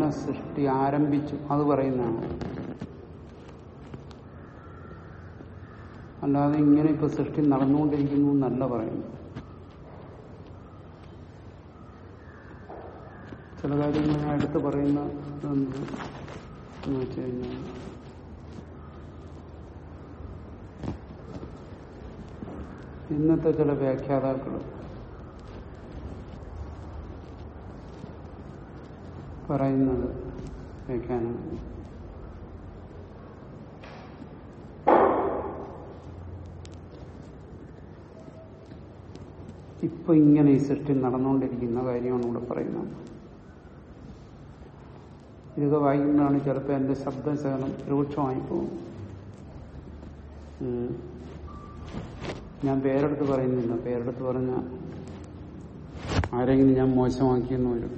എങ്ങനെ സൃഷ്ടി ആരംഭിച്ചു അത് പറയുന്നതാണ് അല്ലാതെ ഇങ്ങനെ ഇപ്പൊ സൃഷ്ടി നടന്നുകൊണ്ടിരിക്കുന്നു എന്നല്ല പറയുന്നു ചില കാര്യങ്ങൾ ഞാൻ എടുത്ത് പറയുന്ന എന്ത് എന്ന് വെച്ച് കഴിഞ്ഞാൽ ഇന്നത്തെ ചില വ്യാഖ്യാതാക്കൾ പറയുന്നത് വ്യാഖ്യാനം ഇപ്പൊ ഇങ്ങനെ ഈ സൃഷ്ടി നടന്നുകൊണ്ടിരിക്കുന്ന കാര്യമാണ് ഇവിടെ പറയുന്നത് ഇതൊക്കെ വായിക്കുമ്പോഴാണ് ചിലപ്പോൾ എന്റെ ശബ്ദശകലം രൂക്ഷമായി പോകും ഉം. ഞാൻ പേരെടുത്ത് പറയുന്നില്ല പേരെടുത്ത് പറഞ്ഞ ആരെങ്കിലും ഞാൻ മോശമാക്കിയെന്ന് വരും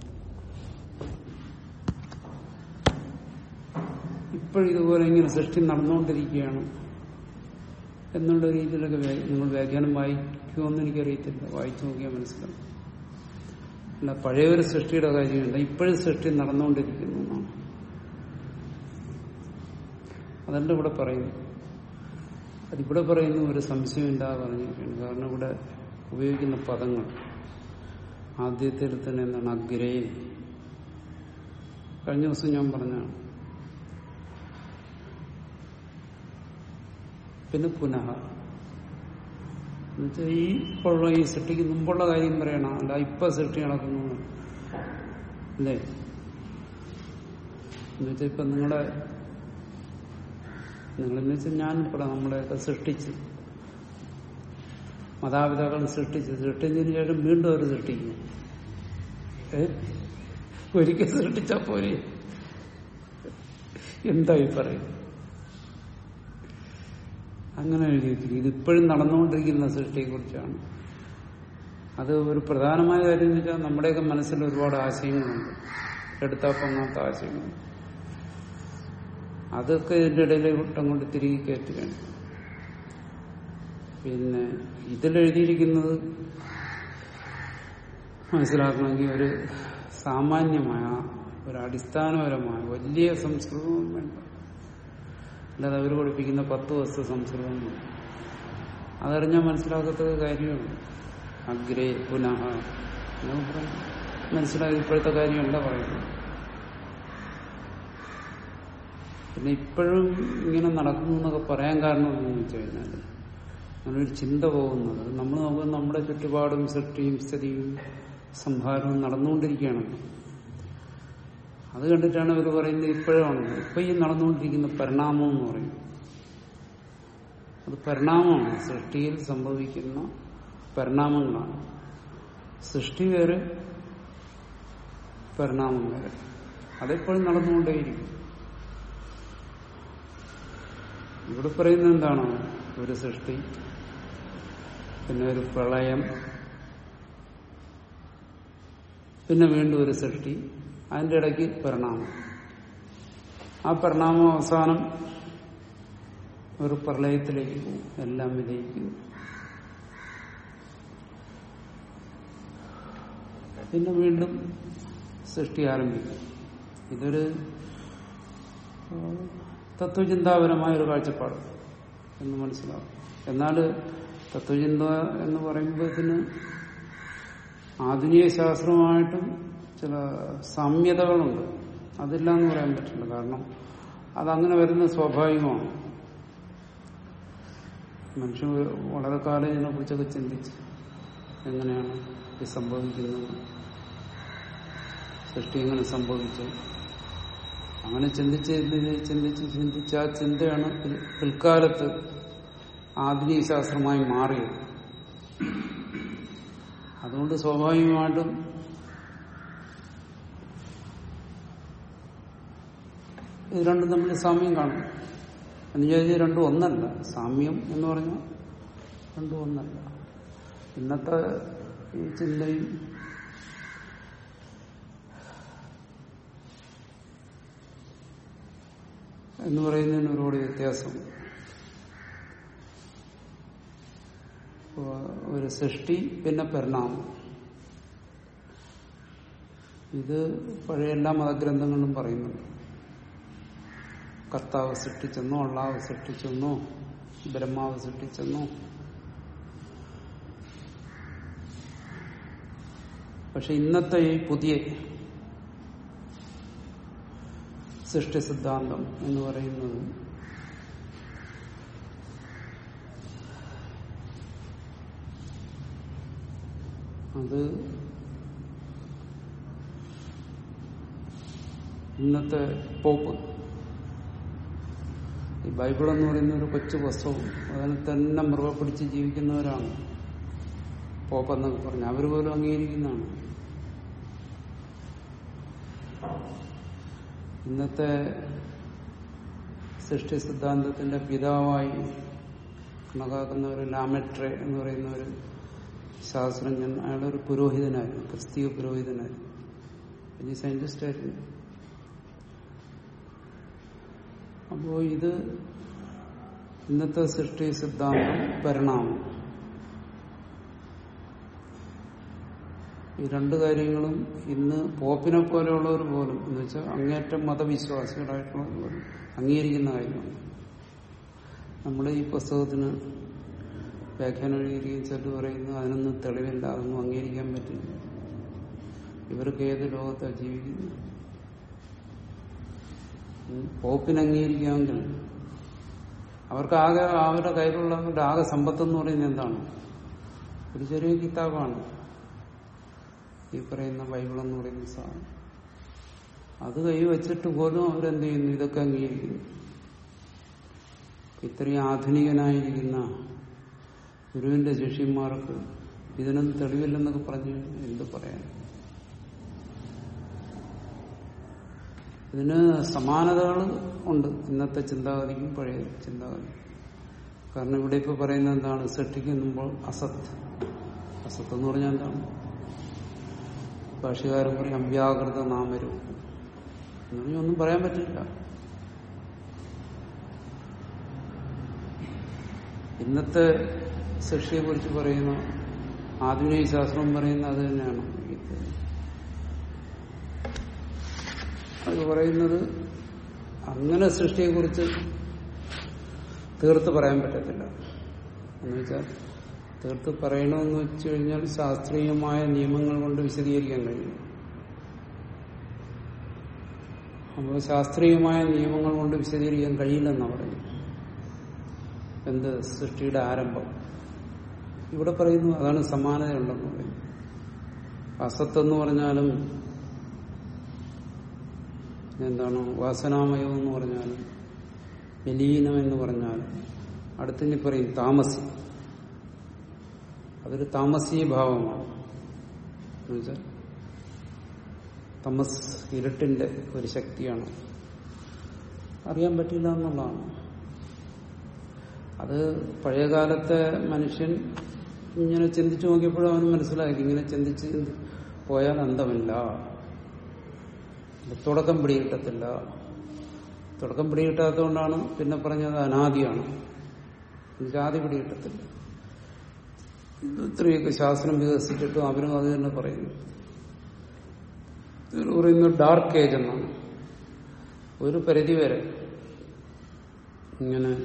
ഇപ്പോഴിതുപോലെ ഇങ്ങനെ സൃഷ്ടി നടന്നുകൊണ്ടിരിക്കുകയാണ് എന്നുള്ള രീതിയിലൊക്കെ വ്യാ- നിങ്ങൾ വ്യാഖ്യാനം വായിക്കുമെന്ന് എനിക്കറിയത്തില്ല വായിച്ചു നോക്കിയാൽ മനസ്സിലാവും അല്ല പഴയ ഒരു സൃഷ്ടിയുടെ കാര്യമുണ്ട് ഇപ്പോഴും സൃഷ്ടി നടന്നുകൊണ്ടിരിക്കുന്നു എന്നാണ് അതല്ല ഇവിടെ പറയുന്നു അതിവിടെ പറയുന്ന ഒരു സംശയമില്ലാതെ പറഞ്ഞിരിക്കുകയാണ് കാരണം ഇവിടെ ഉപയോഗിക്കുന്ന പദങ്ങൾ ആദ്യത്തിൽ തന്നെ എന്താണ് അഗ്രേ കഴിഞ്ഞ ദിവസം ഞാൻ പറഞ്ഞാണ് പിന്നെ പുനഃ എന്നുവെച്ചാൽ ഈ ഇപ്പോഴുള്ള ഈ സൃഷ്ടിക്ക് മുമ്പുള്ള കാര്യം പറയണം അല്ല ഇപ്പൊ സൃഷ്ടി നടക്കുന്നു അല്ലേ എന്നുവെച്ചാൽ ഇപ്പൊ നിങ്ങളുടെ നിങ്ങളെന്ന് വെച്ചാൽ ഞാൻ ഇവിടെ നമ്മളെയൊക്കെ സൃഷ്ടിച്ച് മാതാപിതാക്കൾ സൃഷ്ടിച്ച് സൃഷ്ടിച്ചതിന് ശേഷം വീണ്ടും അവർ സൃഷ്ടിക്കുന്നു ഏ ഒരിക്കൽ സൃഷ്ടിച്ചാ പോരെ എന്തായി പറയും അങ്ങനെ എഴുതിയിട്ടില്ല ഇതിപ്പോഴും നടന്നുകൊണ്ടിരിക്കുന്ന സൃഷ്ടിയെക്കുറിച്ചാണ് അത് ഒരു പ്രധാനമായ കാര്യം എന്ന് വെച്ചാൽ നമ്മുടെയൊക്കെ മനസ്സിൽ ഒരുപാട് ആശയങ്ങളുണ്ട് എടുത്താൽ പൊങ്ങാത്ത ആശയങ്ങൾ അതൊക്കെ ഇതിന്റെ ഇടയിലെ വിട്ടം കൊണ്ട് തിരികെ കയറ്റുകയാണ് പിന്നെ ഇതിലെഴുതിയിരിക്കുന്നത് മനസ്സിലാക്കണമെങ്കിൽ ഒരു സാമാന്യമായ ഒരു അടിസ്ഥാനപരമായ വലിയ സംസ്കൃതവും വേണ്ട അല്ലാതെ അവർ പഠിപ്പിക്കുന്ന പത്ത് ദിവസത്തെ സംസ്കൃതം വേണ്ട. അതറിഞ്ഞാൽ മനസ്സിലാക്കത്തക്ക കാര്യമാണ് അഗ്രേ പുനഃ എന്നൊക്കെ പറയും. മനസ്സിലാക്കി ഇപ്പോഴത്തെ കാര്യമല്ല പറയുന്നത് പിന്നെ ഇപ്പോഴും ഇങ്ങനെ നടക്കുന്നു എന്നൊക്കെ പറയാൻ കാരണം എന്താണെന്ന് വെച്ച് കഴിഞ്ഞാൽ അങ്ങനൊരു ചിന്ത പോകുന്നത് നമ്മൾ നോക്കുമ്പോൾ നമ്മുടെ ചുറ്റുപാടും സൃഷ്ടിയും സ്ഥിതിയും സംഹാരവും നടന്നുകൊണ്ടിരിക്കുകയാണ് അത് കണ്ടിട്ടാണ് അവർ പറയുന്നത് ഇപ്പോഴാണ് ഇപ്പൊ ഈ നടന്നുകൊണ്ടിരിക്കുന്ന പരിണാമം എന്ന് പറയും അത് പരിണാമമാണ് സൃഷ്ടിയിൽ സംഭവിക്കുന്ന പരിണാമങ്ങളാണ് സൃഷ്ടി വേറെ പരിണാമം വേറെ അതെപ്പോഴും നടന്നുകൊണ്ടേയിരിക്കും ഇവിടെ പറയുന്നത് എന്താണ് ഒരു സൃഷ്ടി പിന്നെ ഒരു പ്രളയം പിന്നെ വീണ്ടും ഒരു സൃഷ്ടി അതിന്റെ ഇടയ്ക്ക് പരിണാമം ആ പരിണാമം അവസാനം ഒരു പ്രളയത്തിലേക്ക് പോകും എല്ലാം വിജയിക്കുന്നു പിന്നെ വീണ്ടും സൃഷ്ടി ആരംഭിക്കും ഇതൊരു ആ, തത്വചിന്താപരമായ ഒരു കാഴ്ചപ്പാട് എന്ന് മനസ്സിലാവും എന്നാൽ തത്വചിന്ത എന്ന് പറയുമ്പോഴത്തിന് ആധുനിക ശാസ്ത്രവുമായിട്ടും ചില സാമ്യതകളുണ്ട് അതില്ല എന്ന് പറയാൻ പറ്റില്ല കാരണം അതങ്ങനെ വരുന്ന സ്വാഭാവികമാണ് മനുഷ്യൻ വളരെ കാലം ഇതിനെ കുറിച്ചൊക്കെ ചിന്തിച്ച് എങ്ങനെയാണ് ഇത് സംഭവിക്കുന്നത് സൃഷ്ടി എങ്ങനെ സംഭവിച്ചു അങ്ങനെ ചിന്തിച്ച് ചിന്തിച്ച് ചിന്തിച്ച് ചിന്തിച്ച ആ ചിന്തയാണ് പിൽ- പിൽക്കാലത്ത് ആധുനിക ശാസ്ത്രമായി മാറിയത് അതുകൊണ്ട് സ്വാഭാവികമായിട്ടും ഇത് രണ്ടും തമ്മിൽ സാമ്യം കാണും എന്ന് ചോദിച്ചാൽ രണ്ടും ഒന്നല്ല സാമ്യം എന്ന് പറഞ്ഞാൽ രണ്ടും ഒന്നല്ല ഇന്നത്തെ ഈ ചിന്തയും എന്ന് പറയുന്നതിന് ഒരുപാട് വ്യത്യാസം ഇപ്പൊ ഒരു സൃഷ്ടി പിന്നെ പരിണാമം ഇത് പഴയ എല്ലാ മതഗ്രന്ഥങ്ങളിലും പറയുന്നുണ്ട് കർത്താവ് സൃഷ്ടിച്ചെന്നോ അള്ളാവ് സൃഷ്ടിച്ചെന്നോ ബ്രഹ്മാവ് സൃഷ്ടിച്ചെന്നോ പക്ഷെ ഇന്നത്തെ ഈ പുതിയ സൃഷ്ടി സിദ്ധാന്തം എന്ന് പറയുന്നത് അത് ഇന്നത്തെ പോപ്പ് ഈ ബൈബിൾ എന്ന് പറയുന്ന ഒരു കൊച്ചു പുസ്തകവും അതിനെ തന്നെ മൃഗ പിടിച്ച് ജീവിക്കുന്നവരാണ് പോപ്പ് എന്നൊക്കെ പറഞ്ഞു അവർ പോലും അംഗീകരിക്കുന്നതാണ് ഇന്നത്തെ സൃഷ്ടി സിദ്ധാന്തത്തിന്റെ പിതാവായി കണക്കാക്കുന്ന ഒരു ലാമെട്രെ എന്ന് പറയുന്ന ഒരു ശാസ്ത്രജ്ഞൻ അയാളൊരു പുരോഹിതനായിരുന്നു ക്രിസ്തീയ പുരോഹിതനായിരുന്നു വലിയ സയന്റിസ്റ്റ് ആയിരുന്നു അപ്പോ ഇത് ഇന്നത്തെ സൃഷ്ടി സിദ്ധാന്തം പരിണാമം ഈ രണ്ട് കാര്യങ്ങളും ഇന്ന് പോപ്പിനെ പോലെയുള്ളവർ പോലും എന്ന് വെച്ചാൽ അങ്ങേറ്റം മതവിശ്വാസികളായിട്ടുള്ളവർ പോലും അംഗീകരിക്കുന്ന കാര്യമാണ് നമ്മുടെ ഈ പുസ്തകത്തിന് വ്യാഖ്യാനം എഴുതിയിരിക്കും ചെല്ലു പറയുന്നു അതിനൊന്നും തെളിവില്ല അതൊന്നും അംഗീകരിക്കാൻ പറ്റില്ല ഇവർക്ക് ഏത് ലോകത്താണ് ജീവിക്കുന്നത് പോപ്പിന് അംഗീകരിക്കാമെങ്കിൽ അവർക്ക് ആകെ അവരുടെ കയ്യിലുള്ള അവരുടെ ആകെ സമ്പത്ത് എന്ന് പറയുന്നത് എന്താണ് ഒരു ചെറിയ കിതാബാണ് ഈ പറയുന്ന ബൈബിൾ എന്ന് പറയുന്ന സാധനം അത് കൈ വെച്ചിട്ട് പോലും അവരെന്ത് ചെയ്യുന്നു ഇതൊക്കെ അംഗീകരിക്കുന്നു ഇത്രയും ആധുനികനായിരിക്കുന്ന ഗുരുവിന്റെ ശിഷ്യന്മാർക്ക് ഇതിനൊന്നും തെളിവില്ലെന്നൊക്കെ പറഞ്ഞു എന്ത് പറയാൻ ഇതിന് സമാനതകൾ ഉണ്ട് ഇന്നത്തെ ചിന്താഗതിക്കും പഴയ ചിന്താഗതിക്കും കാരണം ഇവിടെ ഇപ്പൊ പറയുന്നത് എന്താണ് സൃഷ്ടിക്കുമ്പോൾ അസത്ത് അസത്ത് എന്ന് പറഞ്ഞാൽ എന്താണ് ഭാഷകാരൻ പറയും അവ്യാകൃത നാമരൂപം എന്ന് പറഞ്ഞാൽ ഒന്നും പറയാൻ പറ്റില്ല ഇന്നത്തെ സൃഷ്ടിയെ കുറിച്ച് പറയുന്ന ആധുനിക ശാസ്ത്രം പറയുന്ന അത് തന്നെയാണ് അത് പറയുന്നത് അങ്ങനെ സൃഷ്ടിയെക്കുറിച്ച് തീർത്ത് പറയാൻ പറ്റത്തില്ല എന്ന് വെച്ചാൽ തീർത്ത് പറയണമെന്ന് വെച്ചു കഴിഞ്ഞാൽ ശാസ്ത്രീയമായ നിയമങ്ങൾ കൊണ്ട് വിശദീകരിക്കാൻ കഴിയും അപ്പോൾ ശാസ്ത്രീയമായ നിയമങ്ങൾ കൊണ്ട് വിശദീകരിക്കാൻ കഴിയില്ലെന്നാണ് പറയുന്നത് എന്ത് സൃഷ്ടിയുടെ ആരംഭം ഇവിടെ പറയുന്നു അതാണ് സമാനതയുണ്ടെന്ന് പറയുന്നു അസത്തെന്ന് പറഞ്ഞാലും എന്താണ് വാസനാമയം എന്ന് പറഞ്ഞാലും വിലീനം എന്ന് പറഞ്ഞാലും അടുത്തിനി പറയും താമസി അതൊരു താമസീയ ഭാവമാണ് എന്നുവെച്ചാൽ തമസ് ഇരുട്ടിന്റെ ഒരു ശക്തിയാണ് അറിയാൻ പറ്റില്ല എന്നുള്ളതാണ് അത് പഴയകാലത്തെ മനുഷ്യൻ ഇങ്ങനെ ചിന്തിച്ചു നോക്കിയപ്പോഴും അവന് മനസ്സിലാക്കി ഇങ്ങനെ ചിന്തിച്ച് പോയാൽ അന്തമില്ല തുടക്കം പിടികിട്ടത്തില്ല തുടക്കം പിടികിട്ടാത്തതുകൊണ്ടാണ് പിന്നെ പറഞ്ഞത് അനാദിയാണ് ജാതി പിടികിട്ടത്തില്ല ഇത്രയൊക്കെ ശാസ്ത്രം വികസിച്ചിട്ടും അവരും അത് തന്നെ പറയുന്നു ഇത് പറയുന്നത് ഡാർക്ക് ഏജ് എന്നാണ് ഒരു പരിധി വരെ ഇങ്ങനെ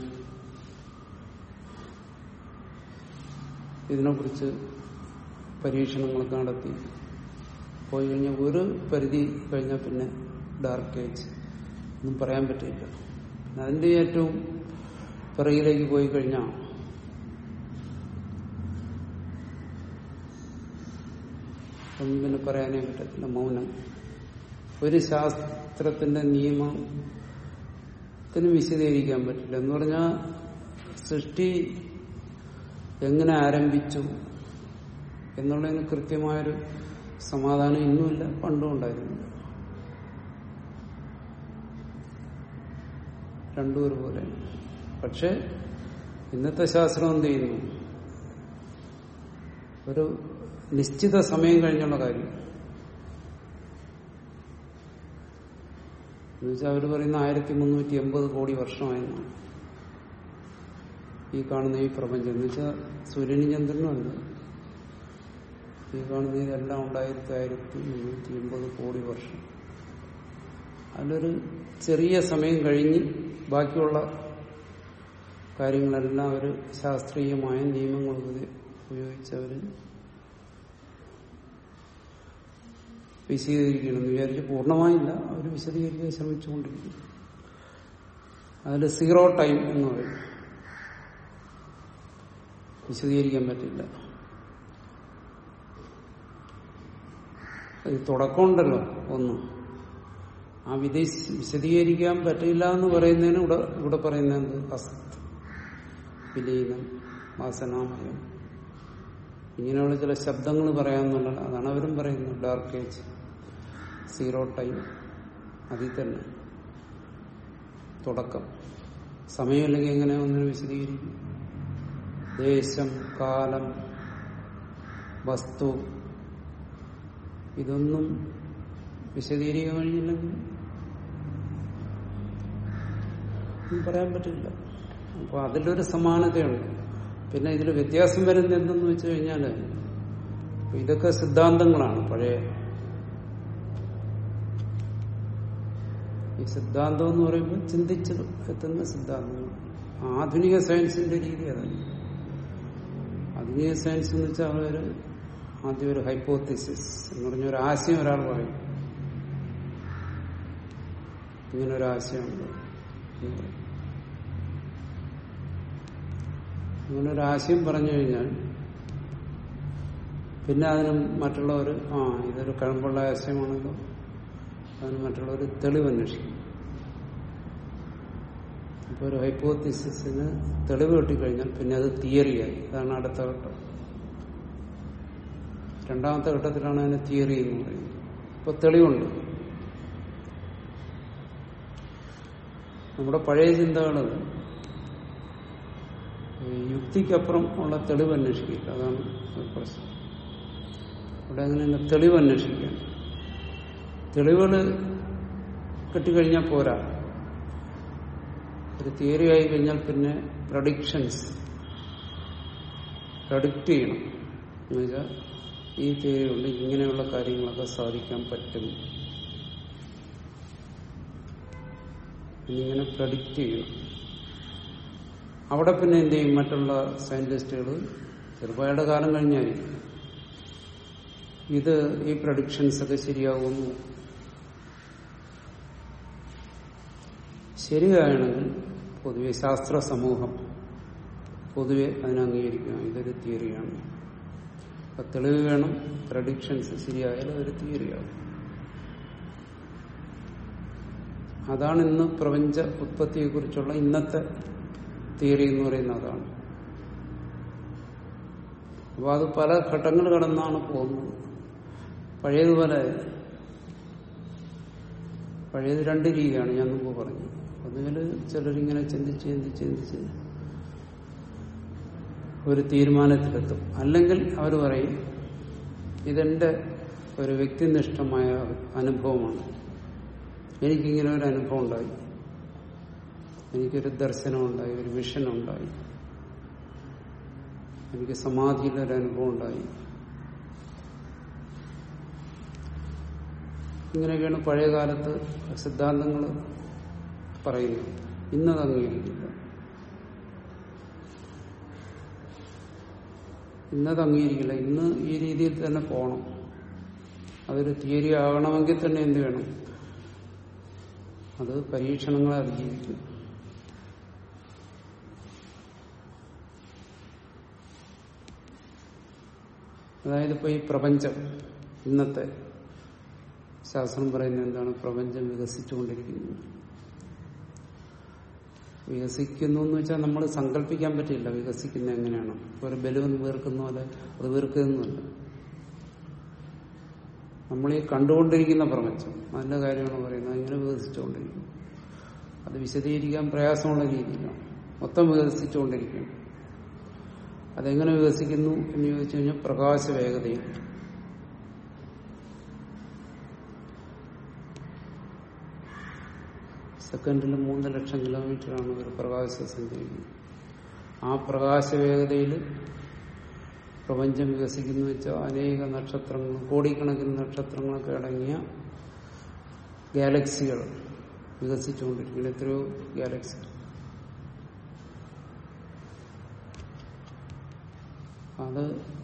ഇതിനെക്കുറിച്ച് പരീക്ഷണങ്ങളൊക്കെ നടത്തി പോയി കഴിഞ്ഞാൽ ഒരു പരിധി കഴിഞ്ഞാൽ പിന്നെ ഡാർക്ക് ഏജ് ഒന്നും പറയാൻ പറ്റില്ല പിന്നെ അതിന്റെ ഏറ്റവും പിറകിലേക്ക് പോയി കഴിഞ്ഞാൽ ഒന്നും പിന്നെ പറയാനേ പറ്റത്തില്ല മൗനം ഒരു ശാസ്ത്രത്തിന്റെ നിയമത്തിന് വിശദീകരിക്കാൻ പറ്റില്ല എന്ന് പറഞ്ഞാൽ സൃഷ്ടി എങ്ങനെ ആരംഭിച്ചു എന്നുള്ളതിന് കൃത്യമായൊരു സമാധാനം ഇന്നുമില്ല പണ്ടും ഉണ്ടായിരുന്നില്ല രണ്ടും ഒരുപോലെ പക്ഷെ ഇന്നത്തെ ശാസ്ത്രം എന്ത് ചെയ്യുന്നു ഒരു നിശ്ചിത സമയം കഴിഞ്ഞുള്ള കാര്യം എന്നുവെച്ചാൽ അവർ പറയുന്ന ആയിരത്തി മുന്നൂറ്റി എൺപത് കോടി വർഷമായെന്നാണ് ഈ കാണുന്ന ഈ പ്രപഞ്ചം എന്ന് വെച്ചാൽ സൂര്യനും ചന്ദ്രനും അല്ല ഈ കാണുന്ന ഇതെല്ലാം ഉണ്ടായിരത്തി ആയിരത്തി മുന്നൂറ്റി എൺപത് കോടി വർഷം അതിലൊരു ചെറിയ സമയം കഴിഞ്ഞ് ബാക്കിയുള്ള കാര്യങ്ങളെല്ലാം അവർ ശാസ്ത്രീയമായ നിയമങ്ങൾ ഉപയോഗിച്ച് അവർ വിശദീകരിക്കണം എന്ന് വിചാരിച്ച് പൂർണ്ണമായില്ല അവർ വിശദീകരിക്കാൻ ശ്രമിച്ചുകൊണ്ടിരിക്കും അതിൽ സീറോ ടൈം എന്ന് പറയും വിശദീകരിക്കാൻ പറ്റില്ല അത് തുടക്കമുണ്ടല്ലോ ഒന്ന് ആ വിദേശ വിശദീകരിക്കാൻ പറ്റില്ല എന്ന് പറയുന്നതിന് ഇവിടെ ഇവിടെ പറയുന്നത് എന്ത് അസത്ത് വിലീനം വാസനാമയം ഇങ്ങനെയുള്ള ചില ശബ്ദങ്ങൾ പറയാമെന്നുള്ളത് അതാണ് അവരും പറയുന്നത് ഡാർക്ക് ഏജ് സീറോ ടൈം അതിൽ തന്നെ തുടക്കം സമയമില്ലെങ്കിൽ എങ്ങനെ ഒന്നിനെ വിശദീകരിക്കും ദേശം കാലം വസ്തു ഇതൊന്നും വിശദീകരിക്കാൻ കഴിയില്ലെങ്കിൽ ഒന്നും പറയാൻ പറ്റില്ല അപ്പൊ അതിലൊരു സമാനതയുണ്ട് പിന്നെ ഇതിൽ വ്യത്യാസം വരുന്നത് എന്തെന്ന് വെച്ച് കഴിഞ്ഞാല് ഇതൊക്കെ സിദ്ധാന്തങ്ങളാണ് പഴയ ഈ സിദ്ധാന്തം എന്ന് പറയുമ്പോൾ ചിന്തിച്ച് എത്തുന്ന സിദ്ധാന്തങ്ങൾ ആധുനിക സയൻസിന്റെ രീതി അതാണ് ആധുനിക സയൻസ് എന്ന് വെച്ചാൽ അവര് ആദ്യം ഒരു ഹൈപ്പോത്തിസിസ് എന്ന് പറഞ്ഞ ഒരു ആശയം ഒരാൾ പറയും ഇങ്ങനെ ഒരു ആശയമുണ്ട് എന്ന് പറയും അങ്ങനെ ഒരു ആശയം പറഞ്ഞു കഴിഞ്ഞാൽ പിന്നെ അതിന് മറ്റുള്ളവർ ആ ഇതൊരു കഴമ്പുള്ള ആശയമാണല്ലോ അതിന് മറ്റുള്ളവർ തെളിവ് അന്വേഷിക്കും അപ്പോൾ ഒരു ഹൈപ്പോത്തിസിന് തെളിവ് കിട്ടിക്കഴിഞ്ഞാൽ പിന്നെ അത് തിയറിയായി അതാണ് അടുത്ത ഘട്ടം രണ്ടാമത്തെ ഘട്ടത്തിലാണ് അതിന് തിയറി എന്ന് പറയുന്നത് ഇപ്പൊ തെളിവുണ്ട് നമ്മുടെ പഴയ ചിന്തകൾ യുക്തിക്കപ്പുറം ഉള്ള തെളിവ് അന്വേഷിക്കില്ല അതാണ് ഒരു പ്രശ്നം ഇവിടെ അങ്ങനെ തെളിവ് അന്വേഷിക്കാൻ തെളിവുകൾ കിട്ടിക്കഴിഞ്ഞാൽ പോരാ ഒരു തിയറി ആയി കഴിഞ്ഞാൽ പിന്നെ പ്രഡിക്ഷൻസ് പ്രഡിക്റ്റ് ചെയ്യണം എന്നുവെച്ചാൽ ഈ തിയറി കൊണ്ട് ഇങ്ങനെയുള്ള കാര്യങ്ങളൊക്കെ സാധിക്കാൻ പറ്റും എന്നിങ്ങനെ പ്രഡിക്റ്റ് ചെയ്യണം അവിടെ പിന്നെ എന്ത് ചെയ്യും മറ്റുള്ള സയന്റിസ്റ്റുകൾ ചെറുപ്പയുടെ കാലം കഴിഞ്ഞായിരിക്കും ഇത് ഈ പ്രഡിക്ഷൻസ് ഒക്കെ ശരിയാകുന്നു ശരിയാണെങ്കിൽ പൊതുവെ ശാസ്ത്ര സമൂഹം പൊതുവെ അതിനെ അംഗീകരിക്കണം ഇതൊരു തിയറിയാണ് അപ്പൊ തെളിവ് വേണം പ്രഡിക്ഷൻസ് ശരിയായാലും അതൊരു തിയറിയാവും അതാണ് ഇന്ന് പ്രപഞ്ച ഉത്പത്തിയെക്കുറിച്ചുള്ള ഇന്നത്തെ തിയറി എന്ന് പറയുന്നത് അതാണ് അപ്പൊ അത് പല ഘട്ടങ്ങൾ കടന്നാണ് പോകുന്നത് പഴയതുപോലെ പഴയത് രണ്ട് രീതിയാണ് ഞാൻ മുമ്പ് പറഞ്ഞു ഒന്നുകിൽ ചിലരിങ്ങനെ ചിന്തിച്ച് ചിന്തിച്ച് ചിന്തിച്ച് ഒരു തീരുമാനത്തിലെത്തും അല്ലെങ്കിൽ അവർ പറയും ഇതെന്റെ ഒരു വ്യക്തിനിഷ്ഠമായ അനുഭവമാണ് എനിക്കിങ്ങനെ ഒരു അനുഭവം ഉണ്ടായി എനിക്കൊരു ദർശനം ഉണ്ടായി ഒരു വിഷൻ ഉണ്ടായി എനിക്ക് സമാധിയിലൊരു അനുഭവം ഉണ്ടായി ഇങ്ങനെയൊക്കെയാണ് പഴയ കാലത്ത് സിദ്ധാന്തങ്ങൾ പറയുന്നത് ഇന്നത് അംഗീകരിക്കില്ല ഇന്നത് അംഗീകരിക്കില്ല ഇന്ന് ഈ രീതിയിൽ തന്നെ പോകണം അതൊരു തിയറി ആകണമെങ്കിൽ തന്നെ എന്ത് വേണം അത് പരീക്ഷണങ്ങളെ അതിജീവിക്കും അതായത് ഇപ്പൊ ഈ പ്രപഞ്ചം ഇന്നത്തെ ശാസ്ത്രം പറയുന്നത് എന്താണ് പ്രപഞ്ചം വികസിച്ചുകൊണ്ടിരിക്കുന്നു വികസിക്കുന്നു എന്ന് വെച്ചാൽ നമ്മൾ സങ്കല്പിക്കാൻ പറ്റില്ല വികസിക്കുന്ന എങ്ങനെയാണ് ഒരു ബലൂൺ വീർക്കുന്ന പോലെ അത് വീർക്കുന്നല്ല നമ്മൾ ഈ കണ്ടുകൊണ്ടിരിക്കുന്ന പ്രപഞ്ചം അതിന്റെ കാര്യമാണ് പറയുന്നത് ഇങ്ങനെ വികസിച്ചുകൊണ്ടിരിക്കുന്നു അത് വിശദീകരിക്കാൻ പ്രയാസമുള്ള രീതിയിലാണ് മൊത്തം വികസിച്ചുകൊണ്ടിരിക്കുകയാണ് അതെങ്ങനെ വികസിക്കുന്നു എന്ന് ചോദിച്ചു കഴിഞ്ഞാൽ പ്രകാശ വേഗതയിൽ സെക്കൻഡിൽ മൂന്ന് ലക്ഷം കിലോമീറ്ററാണ് ഒരു പ്രകാശം സഞ്ചരിക്കുന്നത് ആ പ്രകാശ വേഗതയിൽ പ്രപഞ്ചം വികസിക്കുന്നു വെച്ചാൽ അനേക നക്ഷത്രങ്ങൾ കോടിക്കണക്കിന് നക്ഷത്രങ്ങളൊക്കെ അടങ്ങിയ ഗാലക്സികൾ വികസിച്ചുകൊണ്ടിരിക്കുന്നു എത്രയോ ഗാലക്സി അത്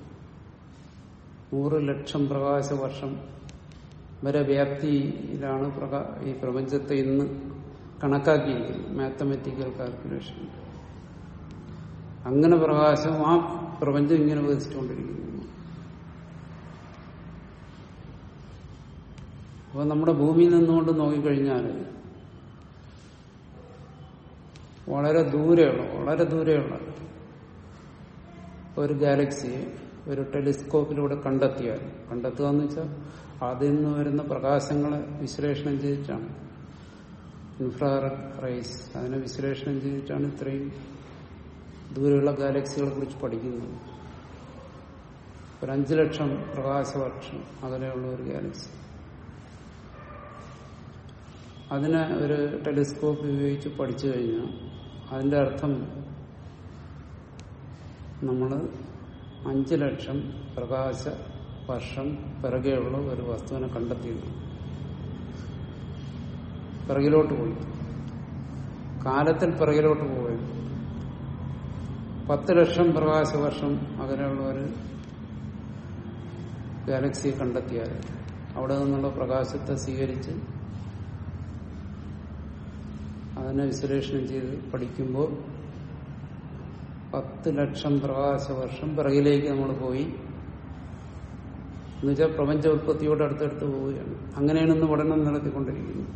നൂറ് ലക്ഷം പ്രകാശ വർഷം വരെ വ്യാപ്തിയിലാണ് പ്രകാ ഈ പ്രപഞ്ചത്തെ ഇന്ന് കണക്കാക്കിയിരിക്കുന്നത് മാത്തമെറ്റിക്കൽ കാൽക്കുലേഷൻ അങ്ങനെ പ്രകാശം ആ പ്രപഞ്ചം ഇങ്ങനെ വികസിച്ചുകൊണ്ടിരിക്കുന്നു അപ്പൊ നമ്മുടെ ഭൂമിയിൽ നിന്നുകൊണ്ട് നോക്കിക്കഴിഞ്ഞാൽ വളരെ ദൂരെയുള്ള വളരെ ദൂരെയുള്ള ഒരു ഗാലക്സിയെ ഒരു ടെലിസ്കോപ്പിലൂടെ കണ്ടെത്തിയാൽ കണ്ടെത്തുക എന്ന് വെച്ചാൽ അതിൽ നിന്ന് വരുന്ന പ്രകാശങ്ങളെ വിശ്ലേഷണം ചെയ്തിട്ടാണ് ഇൻഫ്രാറെഡ് റൈസ് അതിനെ വിശ്ലേഷണം ചെയ്തിട്ടാണ് ഇത്രയും ദൂരെയുള്ള ഗാലക്സികളെ കുറിച്ച് പഠിക്കുന്നത് ഒരു അഞ്ചു ലക്ഷം പ്രകാശവർഷം അകലെയുള്ള ഒരു ഗാലക്സി അതിനെ ഒരു ടെലിസ്കോപ്പ് ഉപയോഗിച്ച് പഠിച്ചു കഴിഞ്ഞാൽ അതിന്റെ അർത്ഥം നമ്മൾ അഞ്ചു ലക്ഷം പ്രകാശ വർഷം പിറകെയുള്ള ഒരു വസ്തുവിനെ കണ്ടെത്തിയിരുന്നു പിറകിലോട്ട് പോയി കാലത്തിൽ പിറകിലോട്ട് പോയി പത്ത് ലക്ഷം പ്രകാശ വർഷം അകലെയുള്ള ഒരു ഗാലക്സിയെ കണ്ടെത്തിയാൽ അവിടെ നിന്നുള്ള പ്രകാശത്തെ സ്വീകരിച്ച് അതിനെ വിശ്ലേഷണം ചെയ്ത് പഠിക്കുമ്പോൾ പത്ത് ലക്ഷം പ്രകാശ വർഷം പിറകിലേക്ക് നമ്മൾ പോയി എന്നുവെച്ചാൽ പ്രപഞ്ച ഉത്പത്തിയോട് അടുത്തടുത്ത് പോവുകയാണ് അങ്ങനെയാണ് ഇന്ന് പഠനം നടത്തിക്കൊണ്ടിരിക്കുന്നത്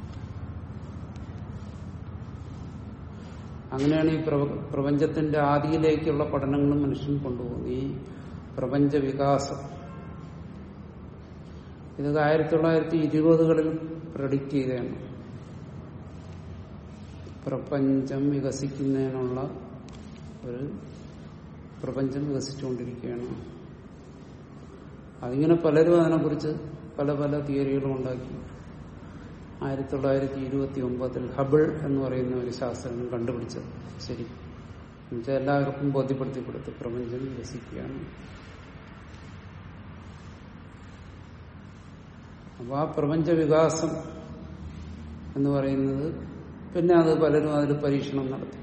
അങ്ങനെയാണ് ഈ പ്രപ- പ്രപഞ്ചത്തിന്റെ ആദിയിലേക്കുള്ള പഠനങ്ങളും മനുഷ്യൻ കൊണ്ടുപോകുന്നത് ഈ പ്രപഞ്ച വികാസം ഇതൊക്കെ ആയിരത്തി തൊള്ളായിരത്തി ഇരുപതുകളിൽ പ്രഡിക്റ്റ് ചെയ്തതാണ് പ്രപഞ്ചം വികസിക്കുന്നതിനുള്ള ഒരു പ്രപഞ്ചം വികസിച്ചുകൊണ്ടിരിക്കുകയാണ് അതിങ്ങനെ പലരും അതിനെക്കുറിച്ച് പല പല തിയറികളും ഉണ്ടാക്കി ആയിരത്തി തൊള്ളായിരത്തി ഇരുപത്തി ഒമ്പതിൽ ഹബിൾ എന്ന് പറയുന്ന ഒരു ശാസ്ത്രജ്ഞൻ കണ്ടുപിടിച്ചത് ശരി എന്നുവെച്ചാൽ എല്ലാവർക്കും ബോധ്യപ്പെടുത്തി കൊടുത്തു പ്രപഞ്ചം വികസിക്കുകയാണ് അപ്പൊ ആ പ്രപഞ്ച വികാസം എന്ന് പറയുന്നത് പിന്നെ അത് പലരും അതിൽ പരീക്ഷണം നടത്തി